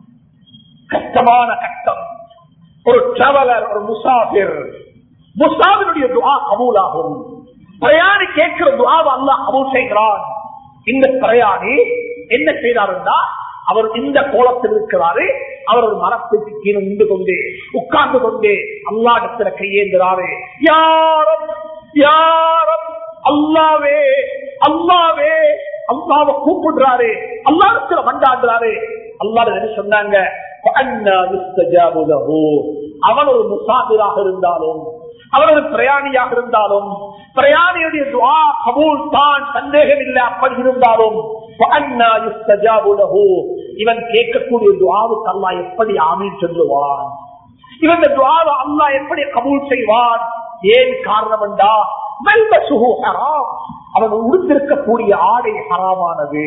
கஷ்டமான கஷ்டம் ஒரு டிராவலர் ஒரு முசாபிர் முசாபினுடைய துவா கபூலாகும் பிரயாணி கேட்கிற துவாவை அல்லாஹ் கபூல் செய்கிறான் இந்த பிரயாணி என்ன செய்தாருன்னா அவர் இந்த கோலத்தில் இருக்கிறாரு அவர் ஒரு மரத்துக்கு கீழே நின்று கொண்டு உட்கார்ந்து கொண்டு அல்லாடத்துல கையேந்துறாரு யாரும் யாரும் அல்லாவே அல்லாவே அல்லாவை கூப்பிடுறாரு அல்லாடத்துல மண்டாடுறாரு அல்லாட என்ன சொன்னாங்க فَأَنَّى يُسْتَجَابُ لَهُ. அவன் ஒரு முசாபிராக இருந்தாலும் அவர் ஒரு பிரயாணியாக இருந்தாலும் பிரயாணியுடைய துவா கபூல் தான் சந்தேகம் இல்லை அப்படி இருந்தாலும் فَأَنَّى يُسْتَجَابُ لَهُ. இவன் கேட்கக்கூடிய துவாவுக்கு அல்லாஹ் எப்படி ஆமீன் சொல்லுவான் இவன் துவாவை அல்லாஹ் எப்படி கபூல் செய்வான் ஏன் காரணம் என்றா மல்பசுஹு ஹராம் அவன் உடுத்திருக்கக்கூடிய ஆடை ஹராமானது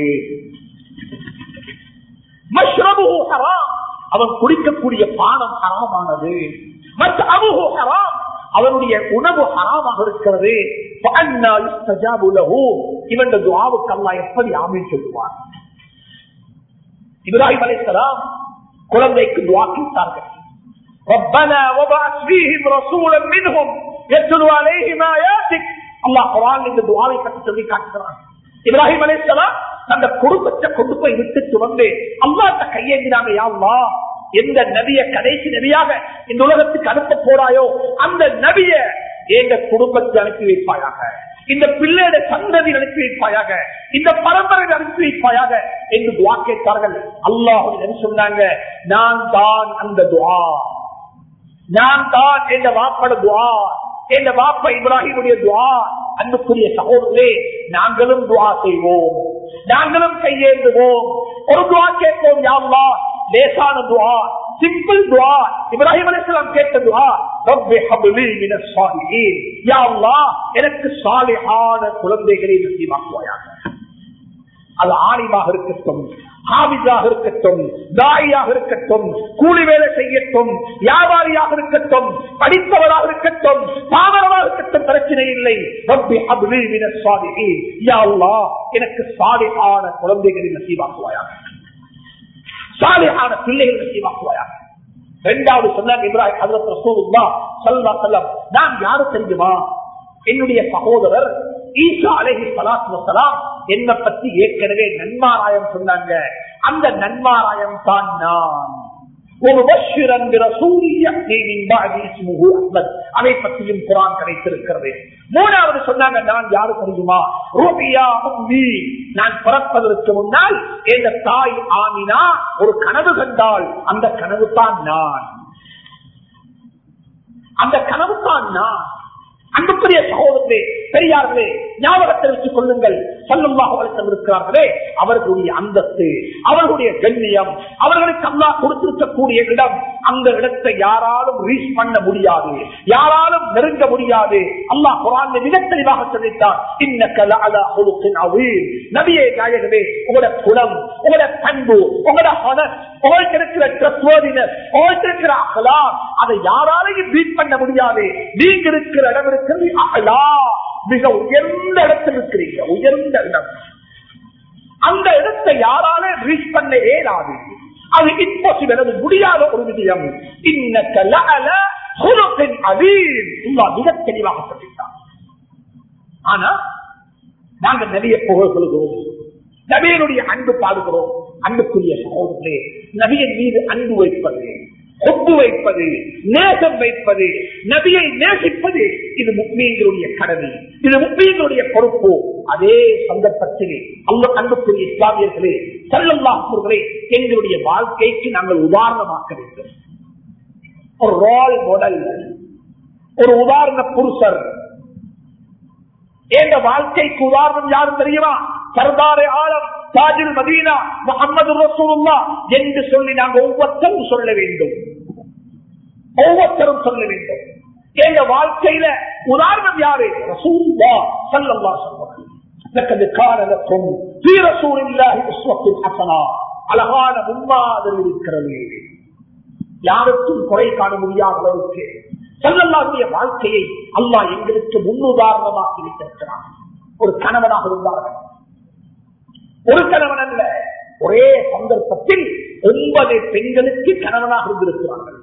மஷ்ரபுஹு ஹராம் அவன் குடிக்கக்கூடிய பானம் ஹராமானது மற்ற அபுஹு ஹராம் அவனுடைய உணவு ஹராமாக இருக்கிறது فَأَنَّى يُسْتَجَابُ لَهُ. இவன் துவாவுக்கு அல்லாஹ் எப்படி ஆமீன் சொல்லுவான் இப்ராஹிம் அலைஹிஸ்ஸலாம் குழந்தைக்கு துவா கேட்டார்கள் ربنا وبعث فيهم رسولا منهم يتلو عليهم آياتك அல்லாஹ் குர்ஆன் இந்த துஆவை பற்றி சொல்லி காட்டுகிறான் இப்ராஹிம் அலைஹிஸ்ஸலாம் அந்த குடும்பத்தை கொண்டு போய் விட்டுட்டு வந்து அல்லாட்ட கையேந்தினாங்க யாவா எந்த நபிய கடைசி நபியாக இந்த உலகத்துக்கு அனுப்ப போறாயோ அந்த நபிய எங்க குடும்பத்தை அனுப்பி வைப்பாயாக இந்த பிள்ளையோட சந்ததி அனுப்பி வைப்பாயாக இந்த பரம்பரை அனுப்பி வைப்பாயாக என்று துவா கேட்டார்கள் அல்லாஹ் சொன்னாங்க நான் தான் அந்த துவா நான் தான் என்ற வாப்பட துவா என்ற வாப்ப இப்ராஹிமுடைய துவா அன்புக்குரிய சகோதரே நாங்களும் துவா செய்வோம் நாங்களும் கையேந்துவோம் ஒரு துவா கேட்போம் யாவா லேசான துவா சிம்பிள் துவா இப்ராஹிம் அலிஸ்லாம் கேட்ட துவா ரப்பி ஹப்லி மினஸ் சாலிஹீன் யா அல்லாஹ் எனக்கு சாலிஹான குழந்தைகளை நசீபாக்குவாயாக அது ஆலிமாக இருக்கட்டும் ஹாபிஸாக இருக்கட்டும் தாயாக இருக்கட்டும் கூலி வேலை செய்யட்டும் வியாபாரியாக இருக்கட்டும் படித்தவராக இருக்கட்டும் பாமரமாக இருக்கட்டும் பிரச்சனை இல்லை ரப்பி ஹப்லி மினஸ் சாலிஹீன் யா அல்லாஹ் எனக்கு சாலிஹான குழந்தைகளை நசீபாக்குவாயாக சாலியான பிள்ளைகள் நசீவாக்குவாயாக இரண்டாவது சொன்னாங்க இப்ராஹிம் ஹஜரத் ரசூலுல்லாஹ் ஸல்லல்லாஹு அலைஹி வஸல்லம் நான் யாரு தெரியுமா என்னுடைய சகோதரர் ஈசா அலைஹி ஸலாத்து வஸலாம் என்ன பத்தி ஏற்கனவே நன்மாராயம் சொன்னாங்க அந்த நன்மாராயம் தான் நான் ومبشرا برسول يأتي من بعد اسمه أحمد அதை பற்றியும் குரான் கிடைத்திருக்கிறது மூணாவது சொன்னாங்க நான் யாரு தெரியுமா ரூபியா உம்மி நான் பிறப்பதற்கு முன்னால் எந்த தாய் ஆமினா ஒரு கனவு கண்டால் அந்த கனவு தான் நான் அந்த கனவு தான் நான் அன்புக்குரிய சகோதரர்களே பெரியார்களே ஞாபகத்தை வச்சுக் கொள்ளுங்கள் சொல்லுமாக வளர்த்தம் இருக்கிறார்களே அவர்களுடைய அந்தஸ்து அவர்களுடைய கண்ணியம் அவர்களுக்கு அல்லா கொடுத்திருக்கக்கூடிய இடம் அந்த இடத்தை யாராலும் ரீச் பண்ண முடியாது யாராலும் நெருங்க முடியாது அல்லாஹ் குரான் மிக தெளிவாக சொல்லிட்டார் நபியே நாயகமே உங்களோட குலம் உங்களோட பண்பு உங்களோட ஹனர் உங்களுக்கு இருக்கிற trustworthiness, உங்களுக்கு இருக்கிற அகலாம் அதை யாராலையும் பீட் பண்ண முடியாது நீங்க இருக்கிற இடம் இருக்கிறது அகலா மிக உயர்ந்த இடத்தில் இருக்கிறீங்க உயர்ந்த இடம் அந்த இடத்தை யாரால ரீச் பண்ண இயலாது அது இம்பாசிபிள் அது முடியாத ஒரு விஷயம் இன்னக்க லஅல ஹுலுகின் அதீம் அல்லாஹ் மிக தெளிவாக சொல்லிட்டார் ஆனா நாங்க நிறைய புகழ் கொள்கிறோம் நபியனுடைய அன்பு பாடுகிறோம் அன்புக்குரிய சகோதரர்களே நபியின் மீது அன்பு வைப்பது ஒப்பு வைப்பது நேசம் வைப்பது நபியை நேசிப்பது இது முக்மீன்களுடைய கடமை இது முக்மீன்களுடைய பொறுப்பு அதே சந்தர்ப்பத்திலே அல்ல அன்புக்குரிய இஸ்லாமியர்களே செல்லல்லாஹர்களே எங்களுடைய வாழ்க்கைக்கு நாங்கள் உதாரணமாக்க வேண்டும் ஒரு ரோல் மாடல் ஒரு உதாரண புருஷர் என்ற வாழ்க்கைக்கு உதாரணம் யாரும் தெரியுமா சர்தாரே ஆலம் தாஜில் மதீனா முகமது ரசூலுல்லா என்று சொல்லி நாங்கள் ஒவ்வொருத்தரும் சொல்ல வேண்டும் ஒவ்வொருத்தரும் சொல்ல வேண்டும் எங்க வாழ்க்கையில உதாரணம் யாரு ரசூலுல்லா ஸல்லல்லாஹு அலைஹி வஸல்லம் லக்கது கான லக்கும் ஃபீ ரசூலில்லாஹி உஸ்வத்துன் ஹஸனா அழகான முன்மாதிரி இருக்கிறது யாருக்கும் குறை காண முடியாத அளவுக்கு செல்லல்லாவுடைய வாழ்க்கையை அல்லாஹ் எங்களுக்கு முன்னுதாரணமாக்கி வைத்திருக்கிறார் ஒரு கணவனாக இருந்தார்கள் ஒரு கணவன் அல்ல ஒரே சந்தர்ப்பத்தில் ஒன்பது பெண்களுக்கு கணவனாக இருந்திருக்கிறார்கள்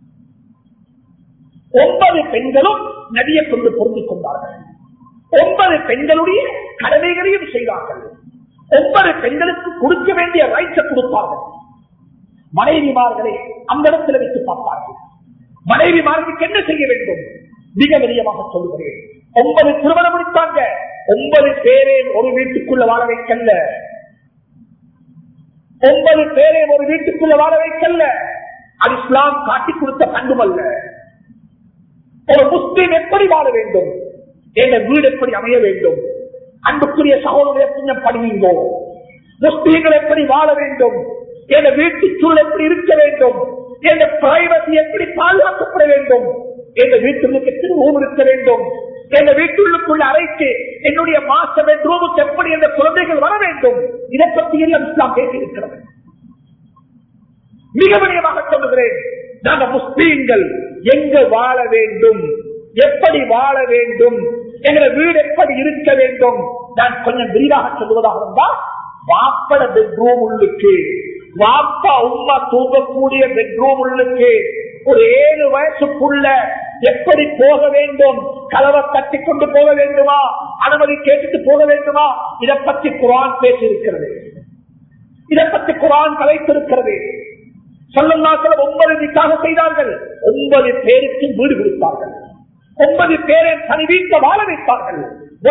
ஒன்பது பெண்களும் நதியை கொண்டு பொருந்திக் கொண்டார்கள் ஒன்பது பெண்களுடைய கடமைகளையும் செய்தார்கள் ஒன்பது பெண்களுக்கு கொடுக்க வேண்டிய ரைட்ஸை கொடுப்பார்கள் மனைவிமார்களை அந்த இடத்துல வைத்து பார்ப்பார்கள் மனைவிமார்களுக்கு என்ன செய்ய வேண்டும் மிக விரியமாக சொல்லுகிறேன் ஒன்பது திருமணம் முடித்தாங்க ஒன்பது பேரே ஒரு வீட்டுக்குள்ள வாழ வைக்கல்ல ஒன்பது பேரே ஒரு வீட்டுக்குள்ள வாழ வைக்கல்ல அது இஸ்லாம் காட்டி கொடுத்த பண்புமல்ல ஒரு முஸ்லீம் எப்படி வாழ வேண்டும் என்ற வீடு எப்படி அமைய வேண்டும் அன்புக்குரிய சகோதரர் கொஞ்சம் படிவீங்கோ முஸ்லீம்கள் எப்படி வாழ வேண்டும் என்ற வீட்டு சூழல் எப்படி இருக்க வேண்டும் என்ற பிரைவசி எப்படி பாதுகாக்கப்பட வேண்டும் என்ற வீட்டுக்கு எத்தனை ரூம் இருக்க வேண்டும் என்ற வீட்டுள்ளுக்குள்ள அறைக்கு என்னுடைய மாச பெட்ரூமுக்கு எப்படி என்ற குழந்தைகள் வர வேண்டும் இதை பற்றி எல்லாம் இஸ்லாம் பேசியிருக்கிறது மிக விடயமாக சொல்லுகிறேன் நாங்க முஸ்லீம்கள் எங்க வாழ வேண்டும் எப்படி வாழ வேண்டும் எங்களை வீடு எப்படி இருக்க வேண்டும் நான் கொஞ்சம் விரிவாக சொல்லுவதாக இருந்தால் வாப்பட பெட்ரூம் உள்ளுக்கு வாப்பா உமா தூங்கக்கூடிய பெட்ரூம் உள்ளுக்கு ஒரு ஏழு வயசுக்குள்ள எப்படி போக வேண்டும் கலவை தட்டி கொண்டு போக வேண்டுமா அனுமதி கேட்டுட்டு போக வேண்டுமா இதை பற்றி குரான் பேசியிருக்கிறது இதை பற்றி குரான் கலைத்திருக்கிறது சொல்லல்லாக்கள் ஒன்பது நிக்காக செய்தார்கள் ஒன்பது பேருக்கு வீடு கொடுத்தார்கள் ஒன்பது பேரை தனி வீட்ட வாழ வைத்தார்கள்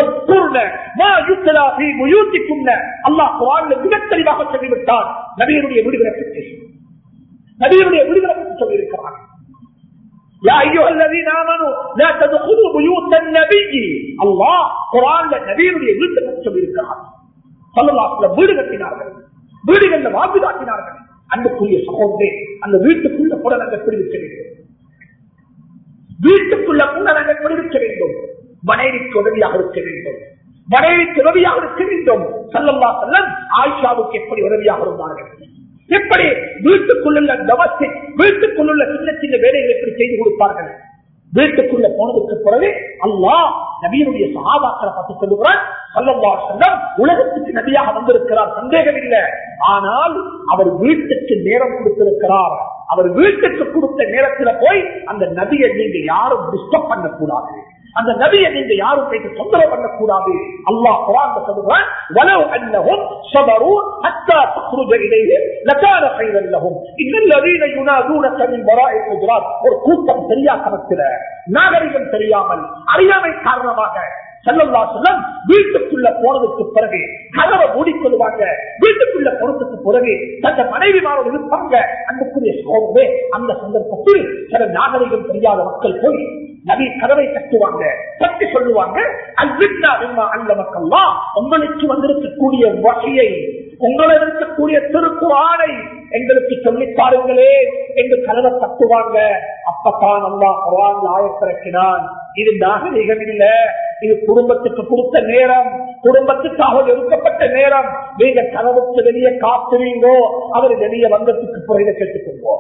அல்லாஹ் குரான் மிக தெளிவாக சொல்லிவிட்டார் நபியனுடைய வீடுகளை பற்றி நபியனுடைய வீடுகளை பற்றி சொல்லியிருக்கிறார் يا ايها الذين امنوا لا تدخلوا بيوت النبي الله قران நபியுடைய வீட்டை பற்றி சொல்லியிருக்கிறார் சொல்லலாத்துல வீடு கட்டினார்கள் வீடுகளில் வாழ்வு காட்டினார்கள் அன்புக்குரிய சகோதரே அந்த வீட்டுக்குள்ள கூட நாங்கள் பிரிவிக்க வேண்டும் வீட்டுக்குள்ள கூட நாங்கள் பிரிவிக்க வேண்டும் மனைவிக்கு உதவியாக இருக்க வேண்டும் மனைவிக்கு உதவியாக இருக்க வேண்டும் சல்லல்லா செல்லம் ஆயிஷாவுக்கு எப்படி உதவியாக இருந்தார்கள் எப்படி வீட்டுக்குள்ள கவசை வீட்டுக்குள்ள சின்ன சின்ன வேலைகளை எப்படி செய்து கொடுப்பார்கள் வீட்டுக்குள்ள போனதுக்கு பிறகு அல்லா நபியினுடைய சகாபாக்களை பார்த்து சொல்லுகிறார் சல்லல்லா செல்லம் உலகத்துக்கு நபியாக வந்திருக்கிறார் சந்தேகம் இல்லை ஆனால் அவர் வீட்டுக்கு நேரம் கொடுத்திருக்கிறார் அவர் வீட்டுக்கு கொடுத்த நேரத்தில் போய் அந்த நபியை நீங்க யாரும் டிஸ்டர்ப் பண்ணக்கூடாது அந்த நபியை நீங்க யாரும் போயிட்டு தொந்தரவு பண்ணக்கூடாது அல்லாஹ் குரான் சொல்லுவான் வலவு அன்னஹும் صبروا حتى تخرج إليهم لكان خيرا لهم إن الذين ينادونك من وراء الحجرات ஒரு கூட்டம் தெரியாதனத்தில் நாகரிகம் தெரியாமல் அறியாமை காரணமாக செல்லல்லா செல்லம் வீட்டுக்குள்ள போனதுக்கு பிறகு கதவை மூடிக்கொள்வாங்க வீட்டுக்குள்ள போனதுக்கு பிறகு தந்த மனைவிமாரோடு இருப்பாங்க அன்புக்குரிய சோதனை அந்த சந்தர்ப்பத்தில் சில நாகரிகம் தெரியாத மக்கள் போய் நபி கதவை கட்டுவாங்க தட்டி சொல்லுவாங்க அல்விட்டா விம்மா அல்ல மக்கள்லாம் உங்களுக்கு வந்திருக்கக்கூடிய வகையை உங்களிடம் இருக்கக்கூடிய திருக்குறானை எங்களுக்கு சொல்லித் தாருங்களே என்று கதவை தட்டுவாங்க அப்பத்தான் அல்லா குரான் ஆயத்திறக்கினான் இது நாகரிகம் இல்ல இது குடும்பத்துக்கு கொடுத்த நேரம் குடும்பத்துக்காக ஒதுக்கப்பட்ட நேரம் நீங்க கதவுக்கு வெளியே காத்துறீங்கோ அவர் வெளியே வந்ததுக்கு பிறகு கேட்டுக்கொள்வோம்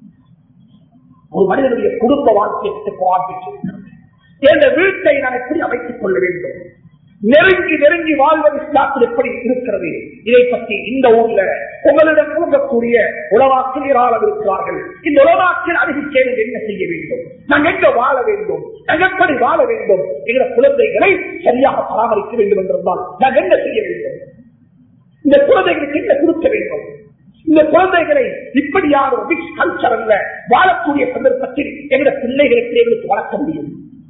ஒரு மனிதனுடைய குடும்ப வாழ்க்கைக்கு வாழ்க்கை என்ற வீட்டை நான் எப்படி அமைத்துக் கொள்ள வேண்டும் நெருங்கி நெருங்கி வாழ்வது இஸ்லாத்தில் எப்படி இருக்கிறது இதை பற்றி இந்த ஊர்ல உங்களிடம் கூறக்கூடிய உலவாக்கியராளர் இருக்கிறார்கள் இந்த உலவாக்கில் அருகே கேள்வி என்ன செய்ய வேண்டும் நாங்கள் எங்க வாழ வேண்டும் நாங்கள் எப்படி வாழ வேண்டும் என்ற குழந்தைகளை சரியாக பராமரிக்க வேண்டும் என்றிருந்தால் நாங்கள் என்ன செய்ய வேண்டும் இந்த குழந்தைகளுக்கு என்ன கொடுக்க வேண்டும் இந்த குழந்தைகளை இப்படியான மிக்ஸ் கல்ச்சர் அல்ல வாழக்கூடிய சந்தர்ப்பத்தில் எந்த பிள்ளைகளுக்கு எங்களுக்கு வளர்க்க முடியும்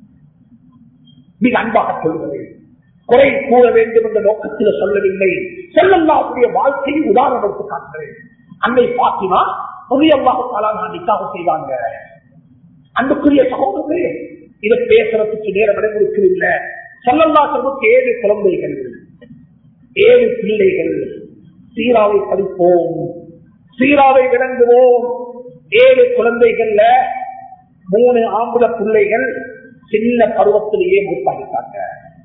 மிக அன்பாக சொல்கிறேன் குறை கூற வேண்டும் என்ற நோக்கத்தில் சொல்லவில்லை செல்லல்லாவுடைய வாழ்க்கையை உதாரணம் எடுத்து காட்டுகிறேன் அன்னை பாத்திமா புதியல்லாவுக்கால நிக்காக செய்வாங்க அன்புக்குரிய சகோதரர்களே இதை பேசுறதுக்கு நேரம் இடம்பெடுக்கவில்லை செல்லல்லா சொல்லுக்கு ஏழு குழந்தைகள் ஏழு பிள்ளைகள் சீராவை படிப்போம் சீராவை விளங்குவோம் ஏழு குழந்தைகள்ல மூணு ஆம்புல பிள்ளைகள் சின்ன பருவத்திலேயே மூத்தாகிட்டாங்க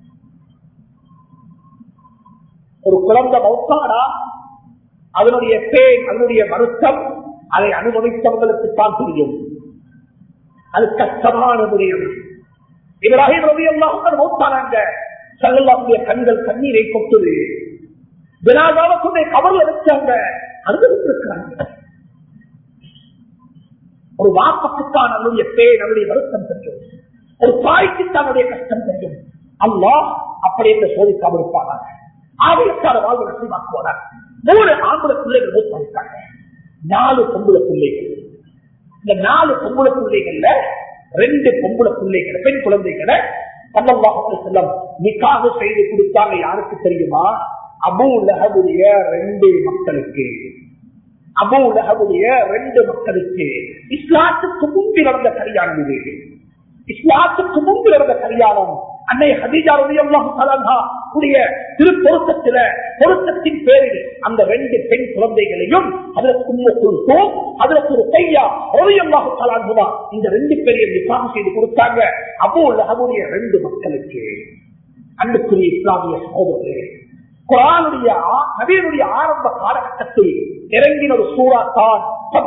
ஒரு குழந்தை மௌத்தாடா அதனுடைய பேர் அதனுடைய வருத்தம் அதை அனுபவித்தவங்களுக்கு தான் தெரியும் அது கஷ்டமான முடியும் இப்ராஹிம் ரவி எல்லாம் மௌத்தானாங்க சல்லாவுடைய கண்கள் கண்ணீரை கொட்டுது வினாதாவ சொன்ன கவர்ல வச்சாங்க அனுபவித்திருக்கிறாங்க ஒரு வாப்பத்துக்கான அவருடைய பேர் அவருடைய வருத்தம் தெரியும் ஒரு தாய்க்கு தன்னுடைய கஷ்டம் தெரியும் அல்லா அப்படி என்று சோதிக்காம இருப்பாங்க ஆவியக்கார வாழ்வு நசிவாக்குவார் மூணு ஆம்பளை பிள்ளைகள் மூத்தாங்க நாலு பொம்புல பிள்ளைகள் இந்த நாலு பொம்புல பிள்ளைகள்ல ரெண்டு பொம்புல பிள்ளைகள் பெண் குழந்தைகளை சல்லல்லாஹு செல்லம் நிக்காக செய்து கொடுத்தாங்க யாருக்கு தெரியுமா அபு லஹபுடைய ரெண்டு மக்களுக்கு அபு லஹபுடைய ரெண்டு மக்களுக்கு இஸ்லாத்துக்கு முன்பு நடந்த கல்யாணம் இது இஸ்லாத்துக்கு முன்பு நடந்த கல்யாணம் அன்னை ஹதீஜா உடைய திரு பொருத்தத்தில பொருத்தத்தின் பேரில் அந்த ரெண்டு பெண் குழந்தைகளையும் அதற்கு கொடுத்தோம் அதற்கு ஒரு கையா ஒரையல்லாக கலாங்குமா இந்த ரெண்டு பேரையும் நிசாமம் செய்து கொடுத்தாங்க அபு லஹபுடைய ரெண்டு மக்களுக்கு அன்புக்குரிய இஸ்லாமிய சகோதரர்களே குரானுடைய நபியனுடைய ஆரம்ப காலகட்டத்தில் இறங்கின ஒரு சூறா தான்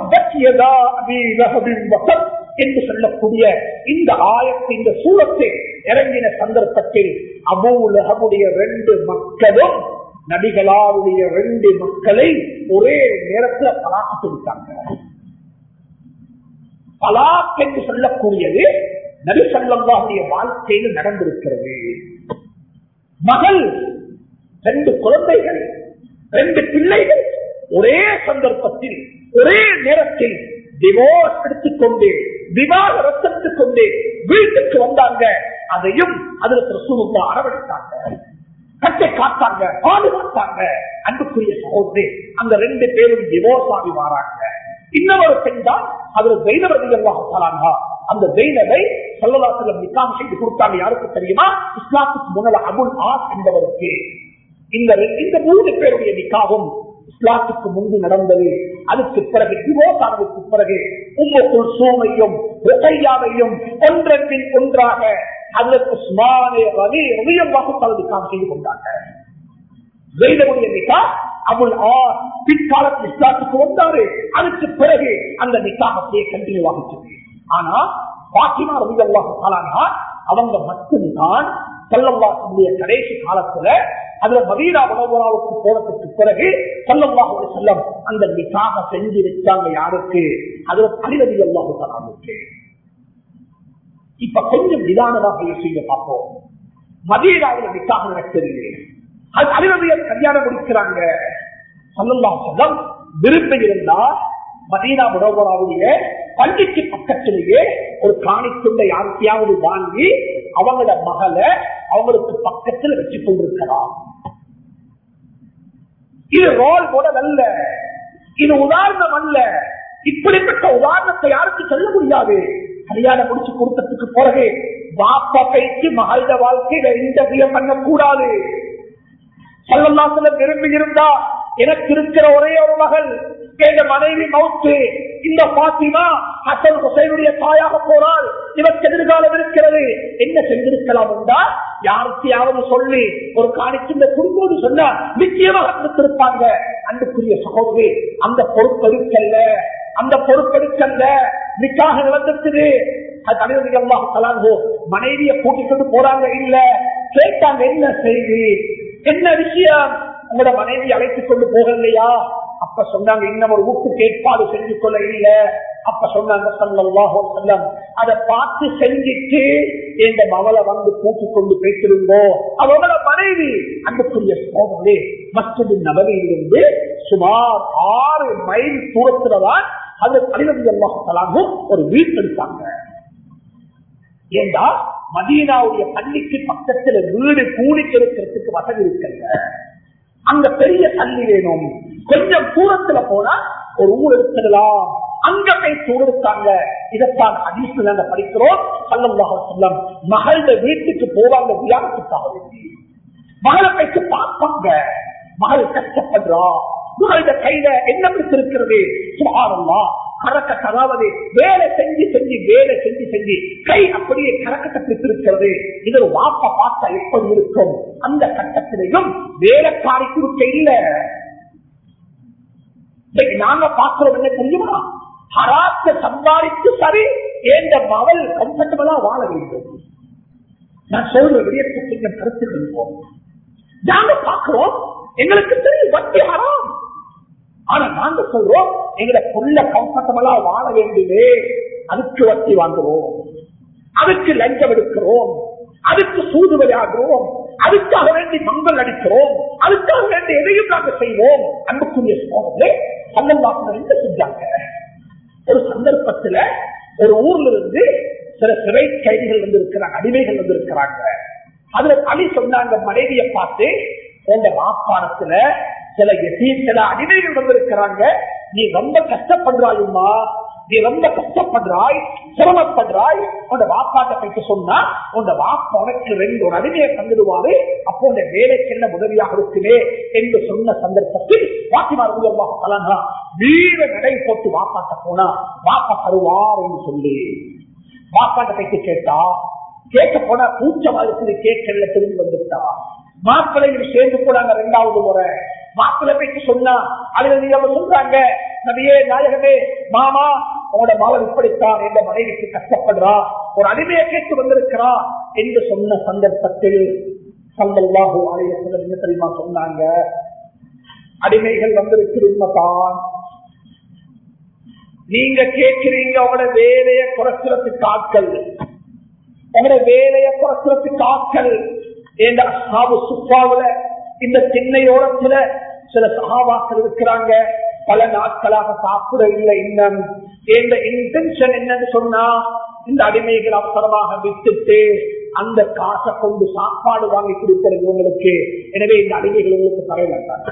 என்று சொல்லக்கூடிய இந்த ஆயத்தை இந்த சூழத்தை இறங்கின சந்தர்ப்பத்தில் அபூலகமுடைய ரெண்டு மக்களும் நபிகளாருடைய ரெண்டு மக்களை ஒரே நேரத்தில் பலாக்கு விட்டாங்க பலாக் என்று சொல்லக்கூடியது நபிசல்லாவுடைய வாழ்க்கையில் நடந்திருக்கிறது மகள் ரெண்டு குழந்தைகள் ரெண்டு பிள்ளைகள் ஒரே சந்தர்ப்பத்தில் ஒரே நேரத்தில் டிவோர்ஸ் எடுத்துக்கொண்டு விவாகரத்து எடுத்துக்கொண்டு வீட்டுக்கு வந்தாங்க அதையும் அதுல பிரசுமுக அரவணைத்தாங்க கட்டை காத்தாங்க பாதுகாத்தாங்க அன்புக்குரிய சகோதரி அந்த ரெண்டு பேரும் டிவோர்ஸ் ஆகி மாறாங்க இன்னொரு பெண் தான் அதுல தெய்வவதிகளாக அந்த தெய்வவை சொல்லலாசில நிக்காம் செய்து கொடுத்தாங்க யாருக்கு தெரியுமா இஸ்லாத்துக்கு முன்னால அபுல் ஆஸ் என்பவருக்கு இந்த இந்த மூணு பேருடைய நிக்காவும் இஸ்லாத்துக்கு முன்பு நடந்தது அதுக்கு பிறகு டிவோர்ஸ் ஆனதுக்கு பிறகு உங்களுக்குள் சோமையும் ருக்கையாவையும் ஒன்றன் பின் ஒன்றாக அதற்கு சுமாரே ரவி ரவியம் வாக்குத்தாளர் செய்து கொண்டாங்க ஜெயிதனுடைய நிக்கா அபுல் ஆ பிற்காலத்தில் இஸ்லாத்துக்கு வந்தாரு அதுக்கு பிறகு அந்த நிக்காகத்தையே கண்டினியூ ஆகிச்சு ஆனா பாத்திமா ரவி அல்லாஹாலா அவங்க மட்டும்தான் செல்லம்வாசனுடைய கடைசி காலத்துல அதுல மதீனா உணவுராவுக்கு போனதுக்கு பிறகு செல்லம்வாக செல்லம் அந்த நிக்காக செஞ்சு வச்சாங்க யாருக்கு அதுல அனிரதி அல்லாஹாலுக்கு இப்ப கொஞ்சம் நிதானமாக யோசிங்க பார்ப்போம் மதீனாவில் நிக்காக நடக்கிறது அது அனிரதியர் கல்யாணம் முடிக்கிறாங்க சொல்லலாம் செல்லம் விருப்பம் இருந்தா மதீனா முடவராவுடைய பள்ளிக்கு பக்கத்திலேயே ஒரு காணித்துண்டை யாருக்கையாவது வாங்கி அவங்களோட மகளை அவங்களுக்கு பக்கத்தில் வச்சு கொண்டிருக்கலாம் இது ரோல் மாடல் அல்ல இது உதாரணம் அல்ல இப்படிப்பட்ட உதாரணத்தை யாருக்கு சொல்ல முடியாது கல்யாணம் முடிச்சு கொடுத்ததுக்கு பிறகு பாப்பா பயிற்சி மகள வாழ்க்கையில இன்டர்வியூ பண்ணக்கூடாது சொல்லலாம் விரும்பி இருந்தா எனக்கு இருக்கிற ஒரே ஒரு மகள் எங்க மனைவி மவுத்து இந்த பாத்திமா ஹசன் ஹுசைனுடைய தாயாக போனால் இவருக்கு எதிர்காலம் இருக்கிறது என்ன செஞ்சிருக்கலாம் என்றா யாருக்கையாவது சொல்லி ஒரு காணிக்கின்ற குடும்போடு சொன்னா நிச்சயமாக கொடுத்திருப்பாங்க அன்புக்குரிய சகோதரி அந்த பொறுப்பெடுக்கல்ல அந்த பொறுப்பெடுக்கல்ல நிக்காக நடந்துருக்குது அது தலைவர்கள் கலாங்கோ மனைவிய கூட்டிக் கொண்டு போறாங்க இல்ல கேட்டாங்க என்ன செய்தி என்ன விஷயம் உங்களோட மனைவி அழைத்துக் கொண்டு போகலையா அப்ப சொன்னாங்க இன்னும் ஒரு வீட்டுக்கு ஏற்பாடு செஞ்சு கொள்ள இல்ல அப்ப சொன்னாங்க செல்லம் அதை பார்த்து செஞ்சிட்டு இந்த மவளை வந்து கூட்டிக் கொண்டு பேசிருந்தோ அவங்களோட மனைவி அன்புக்குரிய சோதனை மஸ்ஜிது நபரையிலிருந்து சுமார் ஆறு மைல் தூரத்துலதான் அது அலிரதி அல்லாஹலாகவும் ஒரு வீட்டு எடுத்தாங்க ஏண்டா மதீனாவுடைய பள்ளிக்கு பக்கத்துல வீடு கூலி இருக்கிறதுக்கு வசதி இருக்கிறது அங்க பெரிய தள்ளி வேணும் கொஞ்சம் தூரத்துல போனா ஒரு ஊர் எடுத்துடலாம் அங்க போய் தூடுத்தாங்க இதைத்தான் அதிசயம் நாங்க படிக்கிறோம் சல்லல்லாஹு செல்லம் மகள வீட்டுக்கு போவாங்க வியாழத்துக்காக வேண்டி மகளை போய்க்கு பார்ப்பாங்க மகள் கஷ்டப்படுறா மகள கையில என்ன இருக்கிறது சுகாரம்மா கறக்க அதாவது வேலை செஞ்சு செஞ்சு வேலை செஞ்சு செஞ்சு கை அப்படியே கரக்கத்தை பிடித்திருக்கிறது இது ஒரு வாப்ப பார்த்தா எப்படி இருக்கும் அந்த கட்டத்திலையும் வேலைக்காரி குறுக்க இல்ல நாங்க பார்க்கிறோம் என்ன தெரியுமா ஹராத்த சம்பாதித்து சரி என்ற மகள் கம்ஃபர்டபுளா வாழ வேண்டும் நான் சொல்ற விடயத்தை கொஞ்சம் கருத்து கொள்வோம் நாங்க பார்க்கிறோம் எங்களுக்கு தெரியும் வட்டி ஹராம் ஆனா நாங்க சொல்றோம் எங்களை புள்ள கம்ஃபர்டபுளா வாழ வேண்டுமே அதுக்கு வட்டி வாங்குவோம் அதுக்கு லஞ்சம் எடுக்கிறோம் அதுக்கு சூது விளையாடுறோம் அதுக்காக வேண்டி மங்கள் அடிக்கிறோம் அதுக்காக வேண்டி எதையும் நாங்கள் செய்வோம் அன்புக்குரிய சோழர்களே சந்தம் என்ன செஞ்சாங்க ஒரு சந்தர்ப்பத்துல ஒரு ஊர்ல இருந்து சில சிறை கைதிகள் வந்து இருக்கிறாங்க அடிமைகள் வந்து இருக்கிறாங்க அதுல அழி சொன்னாங்க மனைவியை பார்த்து உங்க வாப்பாடத்துல சில சில அடிமைகள் வந்திருக்கிறாங்க நீ ரொம்ப கஷ்டப்படுறாயுமா நீ ரொம்ப கஷ்டப்படுறாய் சிரமப்படுறாய் உன் வாப்பாட்ட போயிட்டு சொன்னா உன் வாப்பா உனக்கு ரெண்டு ஒரு அடிமையை தந்துடுவாரு அப்போ உன் வேலைக்கு என்ன உதவியாக இருக்குமே என்று சொன்ன சந்தர்ப்பத்தில் வாத்திமா கலங்கா வீர நடை போட்டு வாப்பாட்ட போனா வாப்பா தருவார் என்று சொல்லி வாப்பாட்ட போயிட்டு கேட்டா கேட்க போனா கூச்சமா இருக்குது கேட்கல திரும்பி வந்துட்டா மாப்பிள்ளைகள் சேர்ந்து போனாங்க ரெண்டாவது முறை மாப்பிள்ளை போயிட்டு சொன்னா அதுல நீங்க சொல்றாங்க நபியே நாயகமே மாமா உங்களோட மகன் இப்படித்தான் எந்த மனைவிக்கு கஷ்டப்படுறா ஒரு அடிமையை கேட்டு வந்திருக்கிறா என்று சொன்ன சந்தர்ப்பத்தில் சந்தல்லாஹு அலைய என்ன தெரியுமா சொன்னாங்க அடிமைகள் வந்திருக்கு உண்மைதான் நீங்க கேட்கிறீங்க அவங்களோட வேலையை குறைக்கிறதுக்கு ஆட்கள் உங்களோட வேலையை குறைக்கிறதுக்கு ஆக்கள் என்ற அசாபு சுப்பாவுல இந்த திண்ணையோரத்துல சில சகாபாக்கள் இருக்கிறாங்க பல நாட்களாக சாப்பிட இல்லை இன்னும் என்ற இன்டென்ஷன் என்னன்னு சொன்னா இந்த அடிமைகள் அவசரமாக விட்டுட்டு அந்த காசை கொண்டு சாப்பாடு வாங்கி கொடுக்கிறது உங்களுக்கு எனவே இந்த அடிமைகள் உங்களுக்கு தர வேண்டாங்க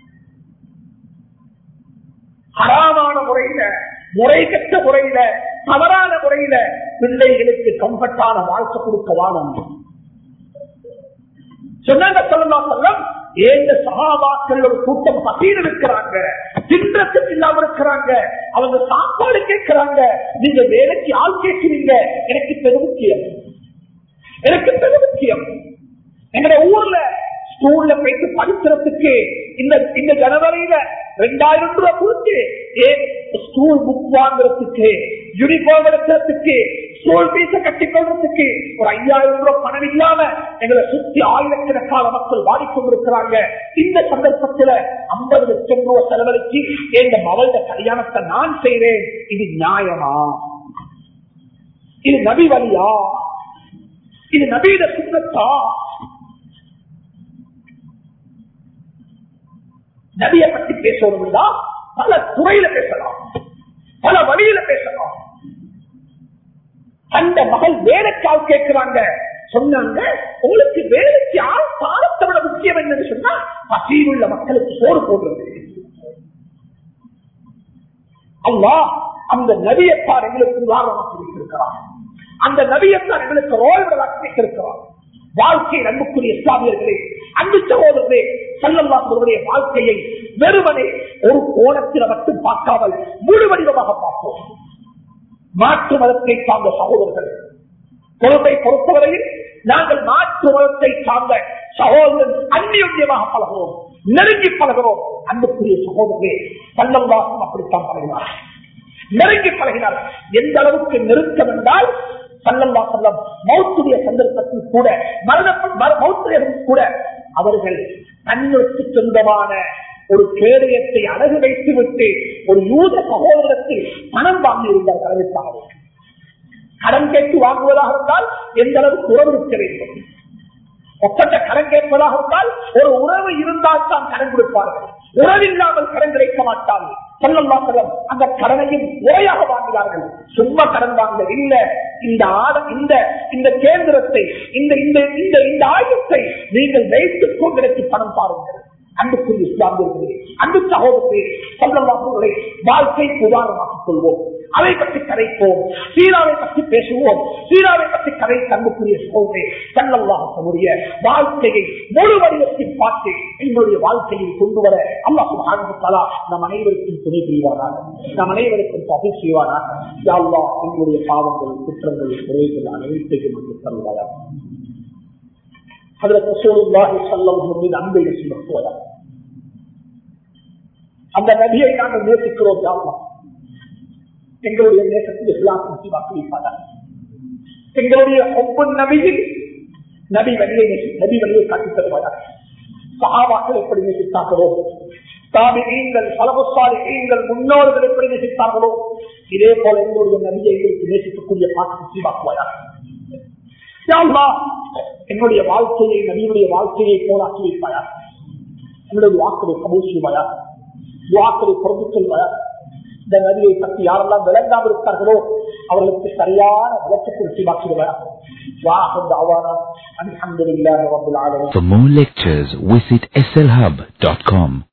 ஹராமான முறையில முறைகட்ட முறையில தவறான முறையில பிள்ளைகளுக்கு கம்பட்டான வாழ்க்கை கொடுக்க வாழும் சொன்னாங்க சொல்லலாம் சொல்லம் ஏந்த சகாபாக்கள் ஒரு கூட்டம் பசீர் இருக்கிறாங்க தின்றத்துக்கு இல்லாம இருக்கிறாங்க அவங்க சாப்பாடு கேட்கிறாங்க நீங்க வேலைக்கு ஆள் கேட்கிறீங்க எனக்கு பெரு முக்கியம் எனக்கு பெரு முக்கியம் எங்க ஊர்ல ஸ்கூல்ல போயிட்டு படிக்கிறதுக்கு இந்த இந்த ஜனவரியில ரெண்டாயிரம் ரூபாய் கொடுத்து ஏன் ஸ்கூல் புக் வாங்குறதுக்கு யூனிஃபார்ம் எடுக்கிறதுக்கு ஸ்கூல் பீஸ கட்டி கொள்றதுக்கு ஒரு ஐயாயிரம் ரூபாய் பணம் இல்லாம எங்களை சுத்தி ஆயிரக்கணக்கான மக்கள் வாடிக்கொண்டிருக்கிறாங்க இந்த சந்தர்ப்பத்துல ஐம்பது லட்சம் ரூபாய் செலவழிச்சு எங்க மகள கல்யாணத்தை நான் செய்வேன் இது நியாயமா இது நபி வழியா இது நபீத சுண்ணத்தா நபிய பற்றி பேசணும்னா பல துறையில பேசலாம் பல வழியில பேசலாம் அந்த மகள் வேலைக்கால் கேட்கிறாங்க சொன்னாங்க உங்களுக்கு வேலைக்கு ஆள் பாலத்தை விட முக்கியம் என்னன்னு சொன்னா பசியில் உள்ள மக்களுக்கு சோறு போடுறது அல்லா அந்த நபியத்தார் எங்களுக்கு உதாரணமாக இருக்கிறார் அந்த நபியத்தார் எங்களுக்கு ரோல் இருக்கிறார் வாழ்க்கை அன்புக்குரிய இஸ்லாமியர்களே அன்பு சகோதரர்களே செல்லல்லாசருடைய வாழ்க்கையை வெறுமனே ஒரு கோணத்தில் மட்டும் பார்க்காமல் முழு வடிவமாக பார்ப்போம் மாற்று மதத்தை சார்ந்த சகோதரர்கள் பொறுப்பை பொறுத்தவரையில் நாங்கள் மாற்று மதத்தை சார்ந்த சகோதரன் அந்நியுன்யமாக பழகிறோம் நெருங்கி பழகிறோம் அன்புக்குரிய சகோதரர்களே செல்லல்லாசம் அப்படித்தான் பழகினார் நெருங்கி பழகினார் எந்த அளவுக்கு நெருக்கம் என்றால் சல்லல்லா செல்லம் மௌத்துடைய சந்தர்ப்பத்தில் கூட மரண கூட அவர்கள் தன்னுக்கு சொந்தமான ஒரு கேடயத்தை அழகு வைத்து விட்டு ஒரு யூத சகோதரத்தில் பணம் வாங்கி இருந்தார் அறிவித்தார்கள் கடன் கேட்டு வாங்குவதாக இருந்தால் எந்த அளவுக்கு உறவு இருக்க வேண்டும் ஒப்பந்த கடன் கேட்பதாக இருந்தால் ஒரு உறவு இருந்தால் தான் கடன் கொடுப்பார்கள் உறவில்லாமல் கடன் கிடைக்க மாட்டார்கள் சொல்லலாம் அந்த கடனையும் முறையாக வாங்கினார்கள் சும்மா கடன் வாங்க இல்ல இந்த ஆட இந்த இந்த கேந்திரத்தை இந்த இந்த இந்த இந்த ஆயுத்தை நீங்கள் வைத்துக் கொண்டு எனக்கு பணம் பாருங்கள் அன்புக்குரிய இஸ்லாமியர்களே அன்பு சகோதரர்களே சொல்லலாமர்களை வாழ்க்கைக்கு உதாரணமாக்கிக் கொள்வோம் அதை பற்றி கதைப்போம் சீராவை பற்றி பேசுவோம் சீராவை பற்றி கதை அன்புக்குரிய சகோதரே சல்லல்லாஹனுடைய வாழ்க்கையை முழு வடிவத்தில் பார்த்து எங்களுடைய வாழ்க்கையை கொண்டு வர அல்லாஹு ஆரம்பித்தாலா நம் அனைவருக்கும் துணை புரிவாராக நம் அனைவருக்கும் பகை செய்வாராக யாழ்லா எங்களுடைய பாவங்கள் குற்றங்கள் குறைகள் அனைத்தையும் வந்து தருவாரா அதில் ரசூலுல்லாஹி ஸல்லல்லாஹு மீது அன்பை சுமத்துவதா அந்த நபியை நாங்கள் நேசிக்கிறோம் யாருமா எங்களுடைய நேசத்தில் இஸ்லாம் வாக்கு வைப்பாரா எங்களுடைய ஒவ்வொரு நபியில் நபி வழியை நபி வழியை காட்டி தருவாரா சகாபாக்கள் எப்படி நேசித்தார்களோ தாபிகள் பலபுசாலிகள் முன்னோர்கள் எப்படி நேசித்தார்களோ இதே போல எங்களுடைய நபியை எங்களுக்கு நேசிக்கக்கூடிய பாட்டு நசீவாக்குவாயா என்னுடைய வாழ்க்கையை நபியுடைய வாழ்க்கையை போலாக்கி வைப்பாயா என்னுடைய வாக்களை கபூல் செய்வாயா வாக்களை பொறுத்து சொல்வாயா இந்த நதியை பற்றி யாரெல்லாம் விளங்காமல் இருப்பார்களோ அவர்களுக்கு சரியான விளக்கத்தை நசீவாக்கிடுவாயா For more lectures, visit slhub.com.